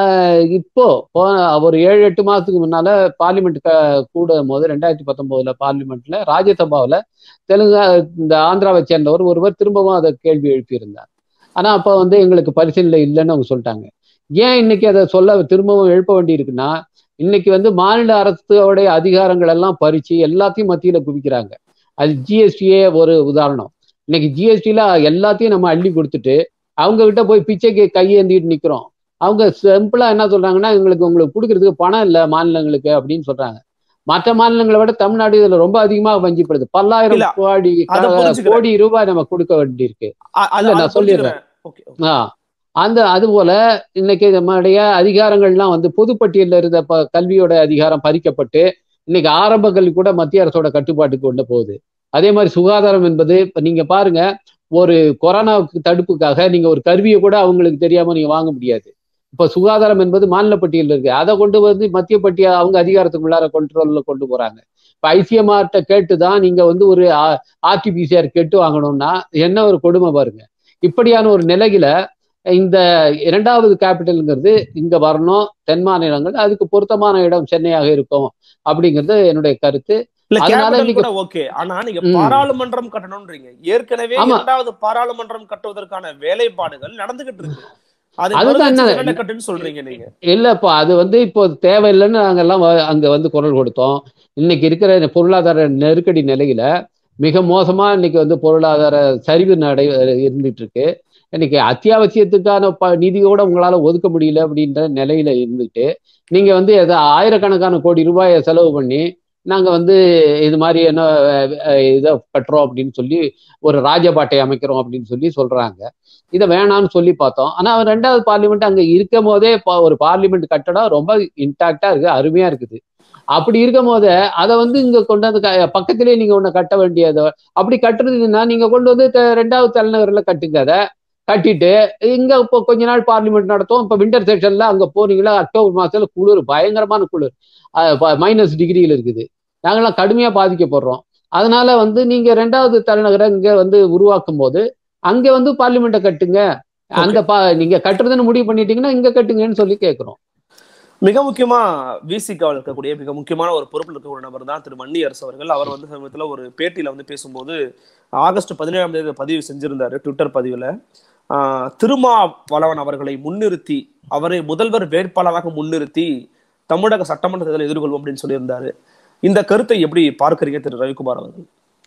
இப்போ ஒரு ஏழு எட்டு மாசத்துக்கு முன்னால பார்லிமெண்ட் கூடும் போது ரெண்டாயிரத்தி பத்தொன்பதுல பார்லிமெண்ட்ல ராஜ்யசபாவில் தெலுங்கா இந்த ஆந்திராவை சேர்ந்தவர் ஒருவர் திரும்பவும் அதை கேள்வி எழுப்பியிருந்தார் ஆனா அப்ப வந்து எங்களுக்கு பரிசீலனை இல்லைன்னு அவங்க சொல்லிட்டாங்க ஏன் இன்னைக்கு அதை சொல்ல திரும்பவும் எழுப்ப வேண்டி இருக்குன்னா இன்னைக்கு வந்து மாநில அரசோடைய அதிகாரங்கள் எல்லாம் பறிச்சு எல்லாத்தையும் மத்தியில குவிக்கிறாங்க அது ஜிஎஸ்டியே ஒரு உதாரணம் இன்னைக்கு ஜிஎஸ்டியில எல்லாத்தையும் நம்ம அள்ளி கொடுத்துட்டு அவங்க கிட்ட போய் பிச்சைக்கு கையேந்திட்டு நிக்கிறோம் அவங்க சிம்பிளா என்ன சொல்றாங்கன்னா எங்களுக்கு உங்களுக்கு கொடுக்கறதுக்கு பணம் இல்லை மாநிலங்களுக்கு அப்படின்னு சொல்றாங்க மற்ற மாநிலங்களை விட தமிழ்நாடு இதுல ரொம்ப அதிகமாக வஞ்சிப்படுது பல்லாயிரம் கோடி கோடி ரூபாய் நம்ம கொடுக்க வேண்டியிருக்கு இல்ல நான் சொல்லிடுறேன் ஆஹ் அந்த அது போல இன்னைக்கு நம்மளுடைய அதிகாரங்கள்லாம் வந்து பொதுப்பட்டியலில் இருந்த கல்வியோட அதிகாரம் பறிக்கப்பட்டு இன்னைக்கு ஆரம்ப கல்வி கூட மத்திய அரசோட கட்டுப்பாட்டுக்கு கொண்டு போகுது அதே மாதிரி சுகாதாரம் என்பது இப்ப நீங்க பாருங்க ஒரு கொரோனாவுக்கு தடுப்புக்காக நீங்க ஒரு கருவியை கூட அவங்களுக்கு தெரியாம நீங்க வாங்க முடியாது இப்ப சுகாதாரம் என்பது மாநில பட்டியலில் இருக்கு அதை கொண்டு வந்து மத்திய பட்டியல் அவங்க அதிகாரத்துக்குள்ளார கண்ட்ரோல்ல கொண்டு போறாங்க இப்ப ஐசிஎம்ஆர்ட்ட கேட்டு தான் நீங்க வந்து ஒரு ஆர்டிபிசிஆர் கேட்டு வாங்கணும்னா என்ன ஒரு கொடுமை பாருங்க இப்படியான ஒரு நிலையில இந்த இரண்டாவது கேபிட்டல்ங்கிறது இங்க வரணும் தென் மாநிலங்கள் அதுக்கு பொருத்தமான இடம் சென்னையாக இருக்கும் அப்படிங்கிறது என்னுடைய கருத்து கூட ஓகே ஆனா நீங்க பாராளுமன்றம் கட்டணும்ன்றீங்க ஏற்கனவே இரண்டாவது பாராளுமன்றம் கட்டுவதற்கான வேலைப்பாடுகள் நடந்துகிட்டு இருக்கு அதுதான் சொல்றீங்க நீங்க இல்லப்பா அது வந்து இப்போ தேவையில்லைன்னு நாங்கெல்லாம் அங்க வந்து குரல் கொடுத்தோம் இன்னைக்கு இருக்கிற பொருளாதார நெருக்கடி நிலையில மிக மோசமா இன்னைக்கு வந்து பொருளாதார சரிவு நடை இருந்துட்டு இருக்கு இன்னைக்கு அத்தியாவசியத்துக்கான ப நிதியோட உங்களால ஒதுக்க முடியல அப்படின்ற நிலையில இருந்துட்டு நீங்க வந்து ஆயிரக்கணக்கான கோடி ரூபாயை செலவு பண்ணி நாங்க வந்து இது மாதிரி என்ன அஹ், இதை கட்டுறோம் அப்படின்னு சொல்லி ஒரு ராஜபாட்டை அமைக்கிறோம் அப்படின்னு சொல்லி சொல்றாங்க இதை வேணாம்னு சொல்லி பார்த்தோம் ஆனா அவன் ரெண்டாவது பார்லிமெண்ட் அங்க இருக்கும் போதே பா- ஒரு பார்லிமெண்ட் கட்டடம் ரொம்ப இன்டாக்டா இருக்கு அருமையா இருக்குது அப்படி இருக்கும் போதே அதை வந்து இங்க கொண்டு வந்து க- பக்கத்திலேயே நீங்க ஒண்ணு கட்ட வேண்டியது அப்படி கட்டுறதுன்னா நீங்க கொண்டு வந்து த- ரெண்டாவது தலைநகர்ல கட்டுங்க அதை கட்டிட்டு இங்க இப்போ கொஞ்ச நாள் பார்லிமெண்ட் நடத்தும் இப்ப விண்டர் செஷன்ல அங்க போனீங்களா அக்டோபர் மாசத்துல குளிர் பயங்கரமான குளிர் மைனஸ் டிகிரியில் இருக்குது நாங்கெல்லாம் கடுமையா பாதிக்கப்படுறோம் அதனால வந்து நீங்க ரெண்டாவது தலைநகரை இங்க வந்து உருவாக்கும் போது அங்க வந்து பார்லிமெண்ட்டை கட்டுங்க அந்த பா நீங்க கட்டுறதுன்னு முடிவு பண்ணிட்டீங்கன்னா இங்க கட்டுங்கன்னு சொல்லி கேட்கிறோம் மிக முக்கியமா விசிகாவில் இருக்கக்கூடிய மிக முக்கியமான ஒரு பொறுப்பில் இருக்கக்கூடிய நபர் தான் திரு மன்னியரசு அவர்கள் அவர் வந்து சமீபத்துல ஒரு பேட்டியில வந்து பேசும்போது ஆகஸ்ட் பதினேழாம் தேதி பதிவு செஞ்சிருந்தாரு ட்விட்டர் பதிவுல ஆஹ், திருமாவளவன் அவர்களை முன்னிறுத்தி அவரை முதல்வர் வேட்பாளராக முன்னிறுத்தி தமிழக சட்டமன்ற தேர்தலை எதிர்கொள்வோம் அப்படின்னு சொல்லியிருந்தாரு இந்த கருத்தை எப்படி பார்க்கறீங்க திரு ரவிக்குமார் அவர்கள்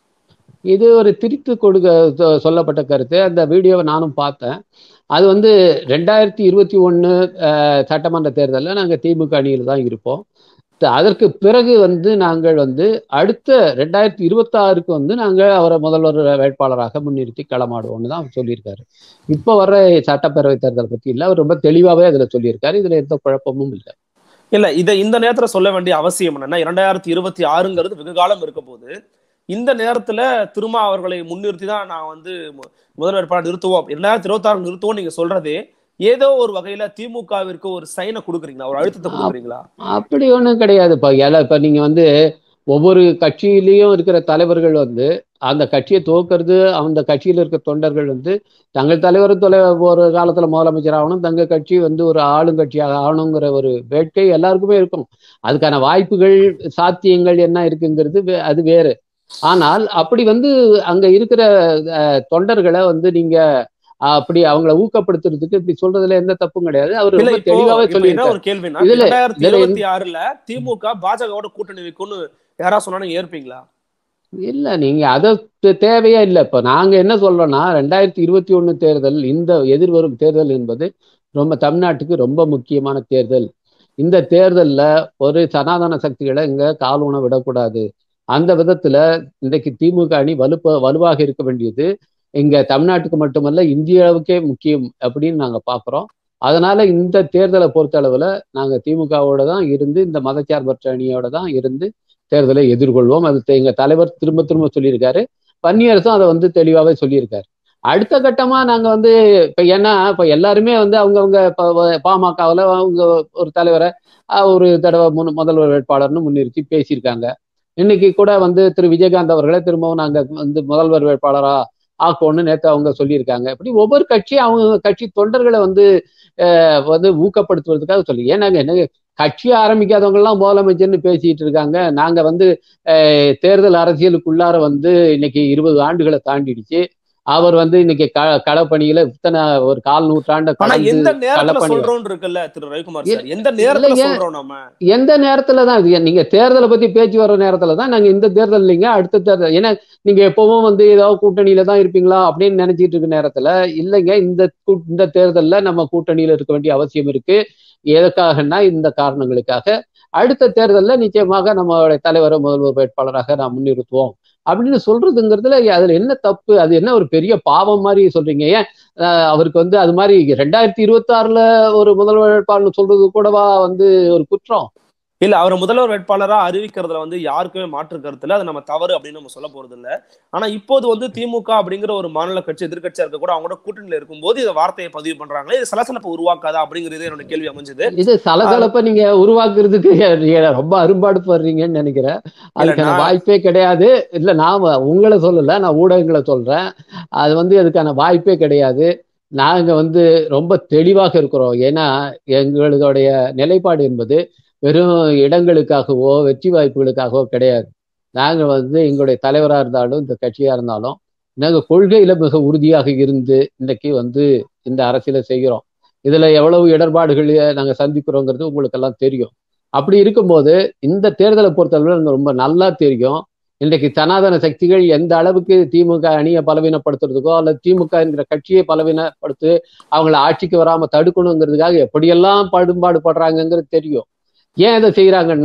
இது ஒரு திரித்து கொடுக்க சொ- சொல்லப்பட்ட கருத்து அந்த வீடியோவை நானும் பார்த்தேன் அது வந்து ரெண்டாயிரத்தி இருபத்தி ஒன்று சட்டமன்ற தேர்தலில் நாங்கள் திமுக அணியில் தான் இருப்போம் த- அதற்கு பிறகு வந்து நாங்கள் வந்து அடுத்த ரெண்டாயிரத்தி இருபத்தாறுக்கு வந்து நாங்கள் அவரை முதல்வர் வேட்பாளராக முன்னிறுத்தி களமாடுவோம்னு தான் அவர் சொல்லியிருக்காரு இப்போ வர்ற சட்டப்பேரவை தேர்தல் பற்றி இல்லை அவர் ரொம்ப தெளிவாகவே அதில் சொல்லியிருக்காரு இதில் எந்த குழப்பமும் இல்லை இல்ல இதை இந்த நேரத்துல சொல்ல வேண்டிய அவசியம் என்னன்னா இரண்டாயிரத்தி இருபத்தி ஆறுங்கிறது வெகு காலம் இருக்க போது இந்த நேரத்துல திருமா அவர்களை முன்னிறுத்தி தான் நான் வந்து மு- முதல் வேட்பாளர் நிறுத்துவோம் இரண்டாயிரத்தி இருபத்தி ஆறு நிறுத்துவோம் நீங்க சொல்றதே ஏதோ ஒரு வகையில திமுகவிற்கு ஒரு சைனை கொடுக்குறீங்களா ஒரு அழுத்தத்தை கொடுக்குறீங்களா அப்படி ஒன்றும் கிடையாது இப்போ எல இப்போ நீங்கள் வந்து ஒவ்வொரு கட்சியிலையும் இருக்கிற தலைவர்கள் வந்து அந்த கட்சியை துவக்கிறது அந்த கட்சியில் இருக்க தொண்டர்கள் வந்து தங்கள் தலைவர் தொலை ஒரு காலத்தில் முதலமைச்சர் ஆகணும் தங்கள் கட்சி வந்து ஒரு ஆளுங்கட்சியாக ஆகணுங்கிற ஒரு வேட்கை எல்லாருக்குமே இருக்கும் அதுக்கான வாய்ப்புகள் சாத்தியங்கள் என்ன இருக்குங்கிறது வே- அது வேறு ஆனால் அப்படி வந்து அங்க இருக்கிற அஹ், தொண்டர்களை வந்து நீங்க அஹ், அப்படி அவங்கள ஊக்கப்படுத்துறதுக்கு இப்படி சொல்றதுல எந்த தப்பும் கிடையாது அவர் இல்ல ரொம்ப இப்போ தெளிவாவே இப்போ என்ன சொல்லியிருக்காரு ஒரு கேள்வினா இதுல- இரண்டாயிரத்தி இதுல இருபத்தி ஆறுல திமுக பாஜகவோட கூட்டணி வைக்கும்னு யாரா சொன்னா நீங்க ஏற்பீங்களா இல்ல நீங்க அத தே- தேவையே இல்லை இப்ப நாங்க என்ன சொல்றோம்னா ரெண்டாயிரத்தி இருபத்தி ஒண்ணு தேர்தல் இந்த எதிர்வரும் தேர்தல் என்பது ரொம்ப தமிழ்நாட்டுக்கு ரொம்ப முக்கியமான தேர்தல் இந்த தேர்தல்ல ஒரு சனாதன சக்திகளை இங்க கால் ஊன விடக்கூடாது அந்த விதத்துல இன்றைக்கு திமுக அணி வலுப்ப வலுவாக இருக்க வேண்டியது இங்க தமிழ்நாட்டுக்கு மட்டுமல்ல இந்தியாவுக்கே முக்கியம் அப்படின்னு நாங்க பாக்குறோம் அதனால இந்த தேர்தலை பொறுத்த அளவுல நாங்க திமுகவோட தான் இருந்து இந்த மதச்சார்பற்ற அணியோட தான் இருந்து தேர்தலை எதிர்கொள்வோம் அது தெ- எங்க தலைவர் திரும்ப திரும்ப சொல்லியிருக்காரு பன்னியரசும் அதை வந்து தெளிவாவே சொல்லியிருக்காரு அடுத்த கட்டமா நாங்க வந்து இப்ப ஏன்னா இப்ப எல்லாருமே வந்து அவங்கவுங்க பாமகவில் அவங்க ஒரு தலைவரை அஹ், ஒரு தடவை முன் முதல்வர் வேட்பாளர்னு முன்னிறுத்தி பேசியிருக்காங்க இன்னைக்கு கூட வந்து திரு விஜயகாந்த் அவர்களை திரும்பவும் நாங்க வந்து முதல்வர் வேட்பாளரா ஆக்கணும்னு நேத்து அவங்க சொல்லியிருக்காங்க இப்படி ஒவ்வொரு கட்சியும் அவங்க கட்சி தொண்டர்களை வந்து அஹ், வந்து ஊக்கப்படுத்துவதற்காக சொல்லி ஏன்னாங்க என்ன கட்சி ஆரம்பிக்காதவங்க எல்லாம் முதலமைச்சர்னு பேசிட்டு இருக்காங்க நாங்க வந்து அஹ், தேர்தல் அரசியலுக்குள்ளார வந்து இன்னைக்கு இருபது ஆண்டுகளை தாண்டிடுச்சு அவர் வந்து இன்னைக்கு க களப்பணியில இத்தனை ஒரு கால் நூற்றாண்ட ஆனா கடந்து எந்த நேரத்துல களப்பணி சொல்றோம் இருக்குல்ல திரு ரவிக்குமார் சார் இல்ல- எந்த நேரத்துல இல்லைங்க. சொல்றோம் நம்ம எந்த நேரத்துல தான் இது நீங்க தேர்தலை பத்தி பேச்சு வர்ற நேரத்துல தான் நாங்க இந்த தேர்தல் இல்லைங்க அடுத்த தேர்தல் ஏன்னா நீங்க எப்பவும் வந்து ஏதாவது கூட்டணியில தான் இருப்பீங்களா அப்படின்னு நினைச்சிட்டு இருக்க நேரத்துல இல்லைங்க இந்த கூ- இந்த தேர்தல்ல நம்ம கூட்டணியில இருக்க வேண்டிய அவசியம் இருக்கு எதுக்காகன்னா இந்த காரணங்களுக்காக அடுத்த தேர்தல்ல நிச்சயமாக நம்மளுடைய தலைவரை முதல்வர் வேட்பாளராக நாம் முன்னிறுத்துவோம் அப்படின்னு சொல்றதுங்கிறதுல அதுல என்ன தப்பு அது என்ன ஒரு பெரிய பாவம் மாதிரி சொல்றீங்க ஏன் அஹ் அவருக்கு வந்து அது மாதிரி ரெண்டாயிரத்தி இருபத்தி ஆறுல ஒரு முதல்வர் வேட்பாளர் சொல்றது கூடவா வந்து ஒரு குற்றம் இல்ல அவரை முதல்வர் வேட்பாளரா அறிவிக்கிறதுல வந்து யாருக்குமே மாற்று கருத்து இல்ல அது நம்ம தவறு அப்படின்னு நம்ம சொல்ல போறது இல்ல ஆனா இப்போது வந்து திமுக அப்படிங்கிற ஒரு மாநில கட்சி எதிர்க்கட்சியா இருக்க கூட அவங்களோட கூட்டணியில இருக்கும்போது இந்த வார்த்தையை பதிவு பண்றாங்களே இது சலசலப்பை உருவாக்காதா அப்படிங்கிறது என்னோட கேள்வி அமைஞ்சது இது சலசலப்ப நீங்க உருவாக்குறதுக்கு நீங்க ரொம்ப அரும்பாடு படுறீங்கன்னு நினைக்கிறேன் அதுக்கான நான்- வாய்ப்பே கிடையாது இல்ல நான் உங்களை சொல்லல நான் ஊடகங்களை சொல்றேன் அது வந்து அதுக்கான வாய்ப்பே கிடையாது நாங்க வந்து ரொம்ப தெளிவாக இருக்கிறோம் ஏன்னா எங்களுடைய நிலைப்பாடு என்பது வெறும் இடங்களுக்காகவோ வெற்றி வாய்ப்புகளுக்காகவோ கிடையாது நாங்க வந்து எங்களுடைய தலைவரா இருந்தாலும் இந்த கட்சியா இருந்தாலும் நாங்க கொள்கையில மிக உறுதியாக இருந்து இன்னைக்கு வந்து இந்த அரசியலை செய்கிறோம் இதுல எவ்வளவு இடர்பாடுகளை நாங்க சந்திக்கிறோங்கிறது உங்களுக்கு எல்லாம் தெரியும் அப்படி இருக்கும்போது இந்த தேர்தலை பொறுத்தளவு எனக்கு ரொம்ப நல்லா தெரியும் இன்றைக்கு சனாதன சக்திகள் எந்த அளவுக்கு திமுக அணியை பலவீனப்படுத்துறதுக்கோ அல்லது திமுக என்கிற கட்சியை பலவீனப்படுத்து அவங்கள ஆட்சிக்கு வராம தடுக்கணுங்கிறதுக்காக எப்படியெல்லாம் படும்பாடு படுறாங்கங்கிறது தெரியும் ஏன் இதை செய்யறாங்கன்னா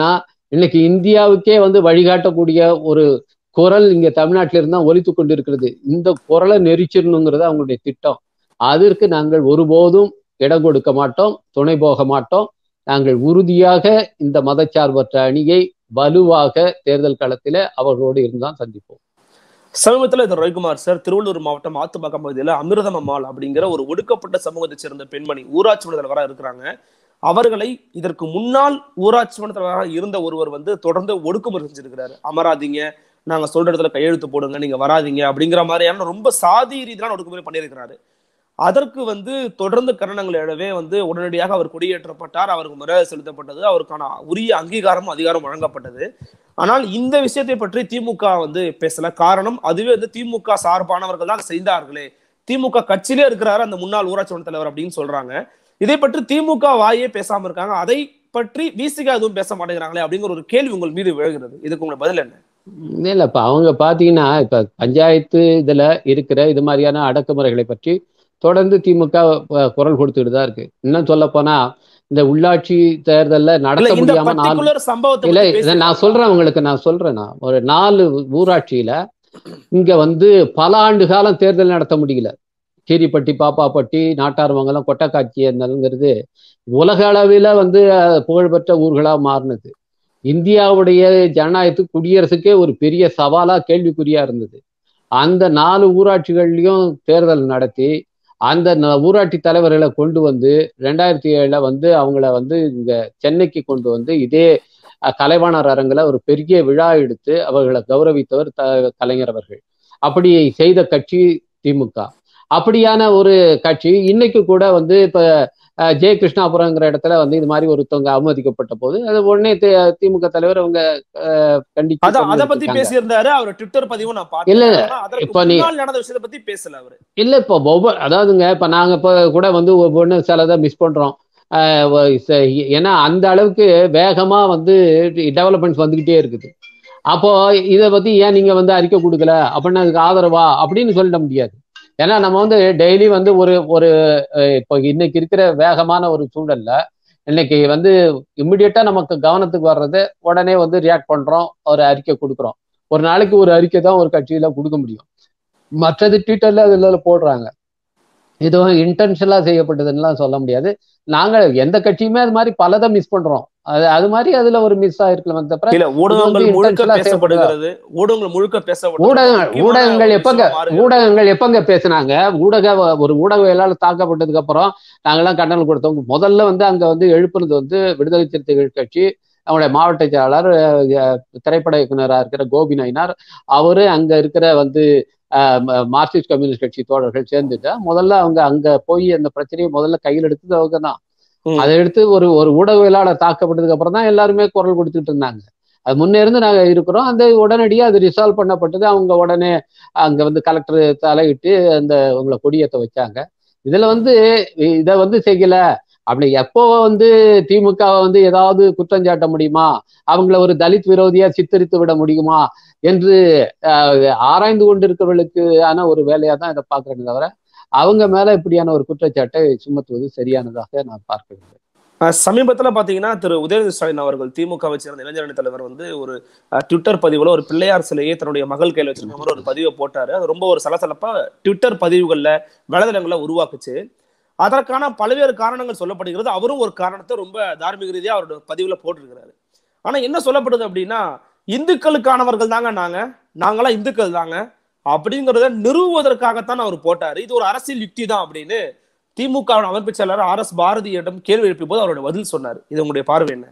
இன்னைக்கு இந்தியாவுக்கே வந்து வழிகாட்டக்கூடிய ஒரு குரல் இங்க தமிழ்நாட்டில இருந்தா ஒலித்து கொண்டிருக்கிறது இந்த குரலை நெரிச்சிடணுங்கிறது அவங்களுடைய திட்டம் அதற்கு நாங்கள் ஒருபோதும் இடம் கொடுக்க மாட்டோம் துணை போக மாட்டோம் நாங்கள் உறுதியாக இந்த மதச்சார்பற்ற அணியை வலுவாக தேர்தல் களத்தில அவர்களோடு இருந்தால் சந்திப்போம் சமீபத்துல இது ரவிக்குமார் சார் திருவள்ளூர் மாவட்டம் ஆத்துப்பாக்கம் பகுதியில அமிர்தம் அம்மாள் அப்படிங்கிற ஒரு ஒடுக்கப்பட்ட சமூகத்தை சேர்ந்த பெண்மணி ஊராட்சி மன்ற தலைவராக இருக்கிறாங்க அவர்களை இதற்கு முன்னால் ஊராட்சி மன்ற தலைவராக இருந்த ஒருவர் வந்து தொடர்ந்து ஒடுக்குமுறை செஞ்சிருக்கிறாரு அமராதீங்க நாங்க சொல்ற இடத்துல கையெழுத்து போடுங்க நீங்க வராதீங்க அப்படிங்கிற மாதிரியான ரொம்ப சாதி ரீதியான ஒடுக்குமுறை பண்ணியிருக்கிறாரு அதற்கு வந்து தொடர்ந்து கரணங்கள் எழவே வந்து உடனடியாக அவர் கொடியேற்றப்பட்டார் அவருக்கு மரியாதை செலுத்தப்பட்டது அவருக்கான உரிய அங்கீகாரமும் அதிகாரம் வழங்கப்பட்டது ஆனால் இந்த விஷயத்தை பற்றி திமுக வந்து பேசல காரணம் அதுவே வந்து திமுக சார்பானவர்கள் தான் செய்தார்களே திமுக கட்சியிலே இருக்கிறாரு அந்த முன்னாள் ஊராட்சி மன்ற தலைவர் அப்படின்னு சொல்றாங்க இதை பற்றி திமுக வாயே பேசாம இருக்காங்க அதை பற்றி விசிகா எதுவும் பேச மாட்டேங்கிறாங்களே அப்படிங்கிற ஒரு கேள்வி உங்கள் மீது விழுகிறது இதுக்கு உங்க பதில் என்ன இல்ல இப்ப அவங்க பாத்தீங்கன்னா இப்ப பஞ்சாயத்து இதுல இருக்கிற இது மாதிரியான அடக்குமுறைகளை பற்றி தொடர்ந்து திமுக அஹ், குரல் கொடுத்துட்டு தான் இருக்கு இன்னும் சொல்ல போனா இந்த உள்ளாட்சி தேர்தல்ல இல்ல நடத்த இந்த முடியாம நாலு பர்டிகுலர் சம்பவத்தை இல்ல பத்தி இதை நான் பேசியிருக்காங்களா? சொல்றேன் உங்களுக்கு நான் சொல்றேன் நான் ஒரு நாலு ஊராட்சியில இங்க வந்து பல ஆண்டு காலம் தேர்தல் நடத்த முடியல கீரிப்பட்டி பாப்பாப்பட்டி நாட்டார்மங்கலம் கொட்டக்காட்சி என்னங்கிறது உலக அளவில் வந்து அஹ், புகழ்பெற்ற ஊர்களா மாறினது இந்தியாவுடைய ஜனநாயகத்துக்கு குடியரசுக்கே ஒரு பெரிய சவாலா கேள்விக்குறியா இருந்தது அந்த நாலு ஊராட்சிகள்லயும் தேர்தல் நடத்தி அந்த ந- ஊராட்சி தலைவர்களை கொண்டு வந்து ரெண்டாயிரத்தி ஏழுல வந்து அவங்கள வந்து இங்க சென்னைக்கு கொண்டு வந்து இதே அஹ், கலைவாணர் அரங்குல ஒரு பெரிய விழா எடுத்து அவர்களை கௌரவித்தவர் த- கலைஞர் அவர்கள் அப்படி செய்த கட்சி திமுக அப்படியான ஒரு கட்சி இன்னைக்கு கூட வந்து இப்ப அஹ், ஜெய கிருஷ்ணாபுரங்கிற இடத்துல வந்து இது மாதிரி ஒருத்தவங்க அவமதிக்கப்பட்ட போது அது உடனே தி- திமுக தலைவர் அவங்க அஹ், கண்டிச்சு அதான் அத பத்தி கண்டிச்சிருக்காங்க. பேசியிருந்தாரு அவர் ட்விட்டர் பதிவும் நான் இல்ல, பார்த்தேன் ஆனா அதற்கு இப்ப நீ- முன்னால் நடந்த விஷயத்தை பத்தி பேசல அவரு இல்ல இப்போ ஒவ்வொரு அதாவதுங்க இப்ப நாங்க இப்போ கூட வந்து ஒவ்வொன்று சிலதை மிஸ் பண்றோம் ஆஹ் ஒ- ச- ஏன்னா அந்த அளவுக்கு வேகமா வந்து டெவலப்மெண்ட்ஸ் வந்துகிட்டே இருக்குது அப்போ இதை பத்தி ஏன் நீங்க வந்து அறிக்கை கொடுக்கல அப்படின்னா அதுக்கு ஆதரவா அப்படின்னு சொல்லிட முடியாது ஏன்னா நம்ம வந்து டெய்லி வந்து ஒரு ஒரு அஹ் இப்போ இன்னைக்கு இருக்கிற வேகமான ஒரு சூழல்ல இன்னைக்கு வந்து இம்மிடியட்டா நமக்கு கவனத்துக்கு வர்றது உடனே வந்து ரியாக்ட் பண்றோம் ஒரு அறிக்கை கொடுக்குறோம் ஒரு நாளைக்கு ஒரு அறிக்கை தான் ஒரு கட்சியில கொடுக்க முடியும் மற்றது ட்விட்டர்ல அதுல போடுறாங்க இதுவும் இன்டென்ஷனலா செய்யப்பட்டதுன்னுலாம் சொல்ல முடியாது நாங்க எந்த கட்சியுமே அது மாதிரி பலதை மிஸ் பண்றோம் அது அது மாதிரி அதுல ஒரு மிஸ் ஆயிருக்கலாம் தவிர இல்ல ஊடகங்கள் வந்து முழுக்க intentional-ஆ பேசப்படுகிறது ஊடகங்கள் முழுக்க பேசப்படுகிறது ஊடகங்கள் முக்கியமான ஊடகங்கள் ஒரு எப்பங்க விஷயமா மாறுகிறது. ஊடகங்கள் எப்பங்க பேசுனாங்க ஊடக ஒரு ஊடகவியலாளர் தாக்கப்பட்டதுக்கு அப்புறம் நாங்கெல்லாம் கண்டனம் கொடுத்தோம் முதல்ல வந்து அங்க வந்து எழுப்புனது வந்து விடுதலை சிறுத்தைகள் கட்சி அவங்களுடைய மாவட்ட செயலாளர் அஹ், திரைப்பட இயக்குனராக இருக்கிற கோபி நயினார் அவரு அங்க இருக்கிற வந்து அஹ், ம- மார்க்சிஸ்ட் கம்யூனிஸ்ட் கட்சி தோழர்கள் சேர்ந்துட்டு முதல்ல அவங்க அங்க போய் அந்த பிரச்சனையை முதல்ல கையில் எடுத்தது அவங்க தான் ம். அதை எடுத்து ஒரு ஒரு ஊடகவியலாளர் தாக்கப்பட்டதுக்கு அப்புறம் தான் எல்லாருமே குரல் கொடுத்துட்டு இருந்தாங்க அது முன்னே இருந்து நாங்க இருக்கிறோம் அந்த உடனடியாக அது ரிசால்வ் பண்ணப்பட்டது அவங்க உடனே அங்க வந்து கலெக்டர் தலையிட்டு அந்த உங்களை கொடியேற்ற வச்சாங்க இதுல வந்து இதை வந்து செய்யல அப்படி எப்போ வந்து திமுக வந்து ஏதாவது குற்றம் சாட்ட முடியுமா அவங்கள ஒரு தலித் விரோதியா சித்தரித்து விட முடியுமா என்று ஆஹ், ஆராய்ந்து கொண்டிருக்கிறவர்களுக்கு ஆன ஒரு வேலையா தான் இதை பார்க்கறேன் தவிர அவங்க மேல இப்படியான ஒரு குற்றச்சாட்டை சுமத்துவது சரியானதாக நான் பார்க்கிறேன் அஹ் சமீபத்துல பாத்தீங்கன்னா திரு உதயநிதி ஸ்டாலின் அவர்கள் திமுகவை சேர்ந்த இளைஞரணி தலைவர் வந்து ஒரு அஹ், ட்விட்டர் பதிவுல ஒரு பிள்ளையார் சிலையை தன்னுடைய மகள் கையில வச்சிருக்க மாதிரி ஒரு பதிவை போட்டாரு அது ரொம்ப ஒரு சலசலப்பா ட்விட்டர் பதிவுகள்ல வலைதளங்கள்ல உருவாக்குச்சு அதற்கான பல்வேறு காரணங்கள் சொல்லப்படுகிறது அவரும் ஒரு காரணத்தை ரொம்ப தார்மீக ரீதியா அவரோட பதிவுல போட்டிருக்கிறாரு ஆனா என்ன சொல்லப்படுது அப்படின்னா இந்துக்களுக்கானவர்கள் தாங்க நாங்க நாங்களாம் இந்துக்கள் தாங்க அப்படிங்கறத நிறுவுவதற்காகத்தான் அவர் போட்டாரு இது ஒரு அரசியல் யுக்தி தான் அப்படின்னு திமுக அமைப்பு செயலாளர் ஆர் எஸ் பாரதியிடம் கேள்வி எழுப்பிய போது அவருடைய பதில் சொன்னார் இது உங்களுடைய பார்வை என்ன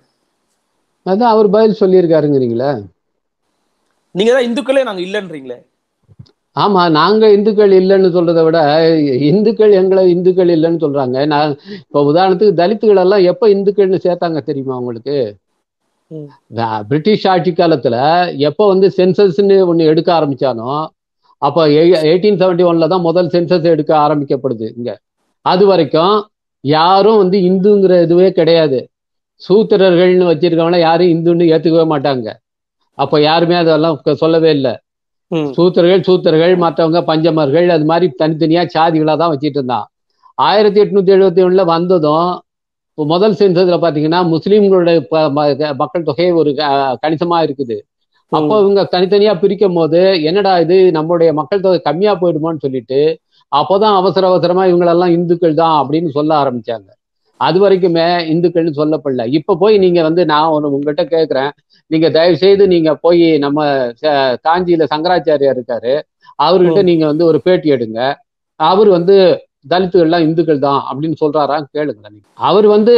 அதான் அவர் பதில் சொல்லியிருக்காருங்கிறீங்களா நீங்க தான் இந்துக்களே நாங்க இல்லைன்றீங்களே ஆமா நாங்க இந்துக்கள் இல்லைன்னு சொல்றதை விட இந்துக்கள் எங்களை இந்துக்கள் இல்லைன்னு சொல்றாங்க நான் இப்போ உதாரணத்துக்கு தலித்துகள் எல்லாம் எப்ப இந்துக்கள்னு சேர்த்தாங்க தெரியுமா உங்களுக்கு ம். நான் பிரிட்டிஷ் ஆட்சி காலத்துல எப்போ வந்து சென்சஸ்ன்னு ஒண்ணு எடுக்க ஆரம்பிச்சானோ அப்போ எயிட்டீன் செவன்டி ஒன்ல தான் முதல் சென்சஸ் எடுக்க ஆரம்பிக்கப்படுது இங்க அது வரைக்கும் யாரும் வந்து இந்துங்கிற இதுவே கிடையாது சூத்திரர்கள்னு வச்சிருக்கவங்கள யாரும் இந்துன்னு ஏத்துக்கவே மாட்டாங்க அப்போ யாருமே அதெல்லாம் சொல்லவே இல்லை ம். சூத்திரர்கள் சூத்திரர்கள் மற்றவங்க பஞ்சமர்கள் அது மாதிரி தனித்தனியா சாதிகளா தான் வச்சிட்டு இருந்தான் ஆயிரத்தி எட்நூத்தி எழுபத்தி ஒண்ணுல வந்ததும் இப்போ முதல் சென்சஸ்ல பாத்தீங்கன்னா முஸ்லீம்களுடைய ப- ம- மக்கள் தொகை ஒரு க- கணிசமா இருக்குது அப்போ இவங்க தனித்தனியா பிரிக்கும் போது என்னடா இது நம்மளுடைய மக்கள் தொகை கம்மியா போயிடுமோன்னு சொல்லிட்டு அப்போதான் அவசர அவசரமா இவங்களெல்லாம் இந்துக்கள் தான் அப்படின்னு சொல்ல ஆரம்பிச்சாங்க அது வரைக்குமே இந்துக்கள்னு சொல்லப்படல இப்ப போய் நீங்க வந்து நான் ஒண்ணு உங்ககிட்ட கேட்கிறேன் நீங்க தயவு செய்து நீங்க போய் நம்ம ச- காஞ்சியில சங்கராச்சாரியார் இருக்காரு அவர்கிட்ட நீங்க வந்து ஒரு பேட்டி எடுங்க அவர் வந்து தலித்துகள்லாம் இந்துக்கள் தான் அப்படின்னு சொல்றாரான்னு கேளுங்க நீங்க அவர் வந்து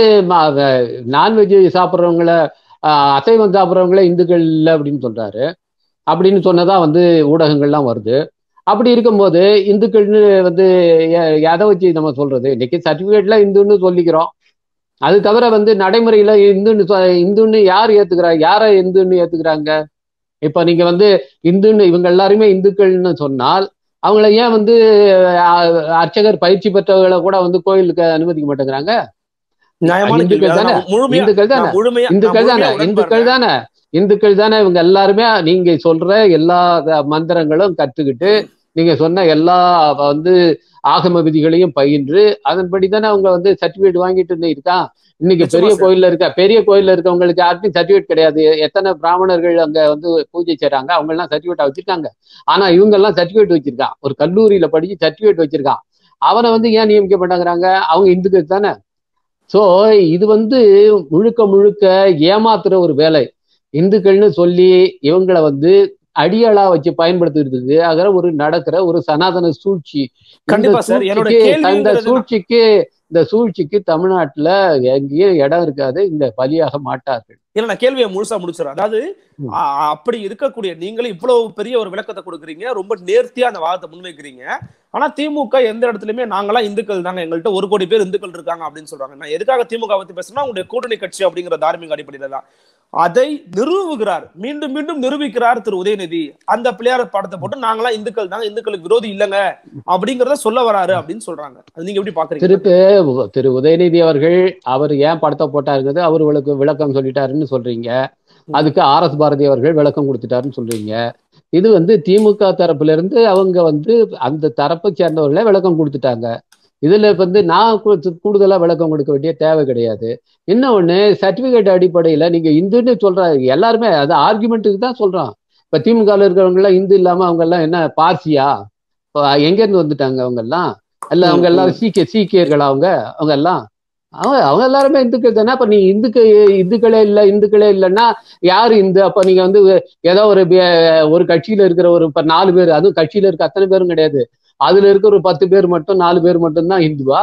நான்வெஜ் சாப்பிட்றவங்கள அசைவம் சாப்பிட்றவங்கள இந்துக்கள் இல்லை அப்படின்னு சொல்றாரு அப்படின்னு சொன்னதா வந்து ஊடகங்கள்லாம் வருது அப்படி இருக்கும்போது இந்துக்கள்னு வந்து எ- எதை வச்சு நம்ம சொல்றது இன்னைக்கு சர்டிபிகேட்ல இந்துன்னு சொல்லிக்கிறோம் அது தவிர வந்து நடைமுறையில இந்துன்னு சொ- இந்துன்னு யார் ஏத்துக்கிறா யாரை இந்துன்னு ஏத்துக்கிறாங்க இப்ப நீங்க வந்து இந்துன்னு இவங்க எல்லாருமே இந்துக்கள்னு சொன்னால் அவங்கள ஏன் வந்து அஹ், அர்ச்சகர் பயிற்சி பெற்றவர்களை கூட வந்து கோயிலுக்கு அனுமதிக்க மாட்டேங்கிறாங்க நியாயமான கேள்வி. இந்துக்கள் அதை தானே? நான் முழுமையா இந்துக்கள் தானே நான் முழுமையா நான் இந்துக்கள் தானே முழுமையா இந்துக்கள் உடன்பாடுறேன். தானே இந்துக்கள் தானே இவங்க எல்லாருமே நீங்க சொல்ற எல்லா த- மந்திரங்களும் கத்துக்கிட்டு நீங்க சொன்ன எல்லா வந்து ஆகம விதிகளையும் பயின்று அதன்படி தானே அவங்க வந்து சர்டிபிகேட் வாங்கிட்டு இருந்து இருக்கா இன்னைக்கு நிச்சயமா பெரிய சார். கோயில்ல இருக்க பெரிய கோயில்ல இருக்கவங்களுக்கு யாருக்கும் சர்டிபிகேட் கிடையாது எத்தனை பிராமணர்கள் அங்க வந்து பூஜை செய்றாங்க அவங்க எல்லாம் சர்டிபிகேட் வச்சிருக்காங்க ஆனா இவங்க எல்லாம் சர்டிபிகேட் வச்சிருக்கான் ஒரு கல்லூரியில படிச்சு சர்டிபிகேட் வச்சிருக்கான் அவனை வந்து ஏன் நியமிக்க மாட்டேங்கிறாங்க அவங்க இந்துக்கள் தானே சோ இது வந்து முழுக்க முழுக்க ஏமாத்துற ஒரு வேலை இந்துக்கள்னு சொல்லி இவங்களை வந்து அடியாளா வச்சு பயன்படுத்துறதுக்கு ஆகிற ஒரு நடக்கிற ஒரு சனாதன சூழ்ச்சி இந்த கண்டிப்பா சார். என்னோட சூழ்ச்சிக்கு- இந்த கேள்விங்கிறது சூழ்ச்சிக்கு இந்த சூழ்ச்சிக்கு தமிழ்நாட்டுல எங்கேயும் இடம் இருக்காது இந்த பலியாக மாட்டார்கள் இல்ல நான் கேள்வியை முழுசா முடிச்சிடறேன் அதாவது ம். ஆ, அப்படி இருக்கக்கூடிய நீங்களும் இவ்வளவு பெரிய ஒரு விளக்கத்தை கொடுக்குறீங்க ரொம்ப நேர்த்தியா அந்த வாதத்தை முன்வைக்கிறீங்க ஆனா திமுக எந்த இடத்துலயுமே நாங்களாம் இந்துக்கள் தாங்க எங்கள்கிட்ட ஒரு கோடி பேர் இந்துக்கள் இருக்காங்க அப்படின்னு சொல்றாங்க நான் எதுக்காக திமுக பத்தி பேசுறேன்னா உங்களுடைய கூட்டணி கட்சி அப்படிங்கிற தார்மீக அடிப்படையில தான் அதை நிறுவுகிறார் மீண்டும் மீண்டும் நிரூபிக்கிறார் திரு உதயநிதி அந்த பிள்ளையார் படத்தை போட்டு நாங்களாம் இந்துக்கள் தாங்க இந்துக்களுக்கு விரோதி இல்லைங்க அப்படிங்கறத சொல்ல வராரு அப்படின்னு சொல்றாங்க அது நீங்க எப்படி பாக்குறீங்க திருப்பு உ- திரு உதயநிதி அவர்கள் அவர் ஏன் படத்தை போட்டாருங்கிறது அவர் விளக்கு விளக்கம் சொல்லிட்டாருன்னு சொல்றீங்க அதுக்கு ஆர் எஸ் பாரதி அவர்கள் விளக்கம் கொடுத்துட்டாருன்னு சொல்றீங்க இது வந்து திமுக தரப்புல இருந்து அவங்க வந்து அந்த தரப்பை சேர்ந்தவர்களே விளக்கம் கொடுத்துட்டாங்க இதுல வந்து நான் கு- கூடுதலா விளக்கம் கொடுக்க வேண்டிய தேவை கிடையாது இன்னொன்னு சர்டிபிகேட் அடிப்படையில நீங்க இந்துன்னு சொல்ற எல்லாருமே அது ஆர்குமெண்ட்டுக்கு தான் சொல்றோம் இப்ப திமுக இருக்கிறவங்க எல்லாம் இந்து இல்லாம அவங்க எல்லாம் என்ன பார்சியா இப்ப எங்க இருந்து வந்துட்டாங்க அவங்க எல்லாம் இல்ல அவங்க ம், எல்லாரும் சீக்கிய சீக்கியர்களா அவங்க அவங்க எல்லாம் அவங்க அவங்க எல்லாருமே இந்துக்கள் தானே அப்ப நீ இந்துக்கு இந்துக்களே இல்ல இந்துக்களே இல்லைன்னா யாரு இந்து அப்ப நீங்க வந்து ஏதோ ஒரு பே- ஒரு கட்சியில இருக்கிற ஒரு இப்ப நாலு பேர் அதுவும் கட்சியில இருக்க அத்தனை பேரும் கிடையாது அதுல இருக்க ஒரு பத்து பேர் மட்டும் நாலு பேர் மட்டும் தான் இந்துவா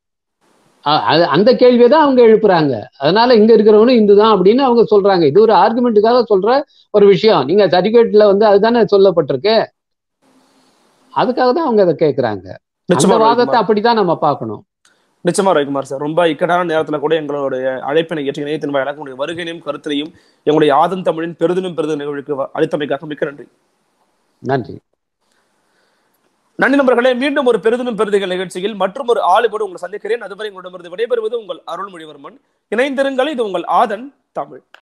அ- அது- அந்த கேள்வியை தான் அவங்க எழுப்புறாங்க அதனால இங்க இருக்கிறவனும் இந்து தான் அப்படின்னு அவங்க சொல்றாங்க இது ஒரு ஆர்குமெண்ட்டுக்காக சொல்ற ஒரு விஷயம் நீங்க சர்டிபிகேட்ல வந்து அதுதானே சொல்லப்பட்டிருக்கு அதுக்காக தான் அவங்க அதை கேட்கறாங்க அந்த நிச்சயமா வாதத்தை ரவிக்குமார். அப்படிதான் நம்ம பார்க்கணும் நிச்சயமா ரவிக்குமார் சார் ரொம்ப இக்கட்டான நேரத்துல கூட எங்களுடைய அழைப்பினை ஏற்ற இணையத்தின் வாயிலாக உங்களுடைய வருகையினையும் கருத்திலையும் எங்களுடைய ஆதன் தமிழின் பெரிதிலும் பெரிதும் நிகழ்வுக்கு வ- அளித்தமைக்காக மிக்க நன்றி நன்றி நன்றி நண்பர்களே மீண்டும் ஒரு பெரிதிலும் பெரிதுகள் நிகழ்ச்சியில் மற்றும் ஒரு ஆளுபோடு உங்களை சந்திக்கிறேன் அதுவரை உங்களிடமிருந்து விடைபெறுவது உங்கள் அருள்மொழிவர்மன் இணைந்திருங்கள் இது உங்கள் ஆதன் தமிழ்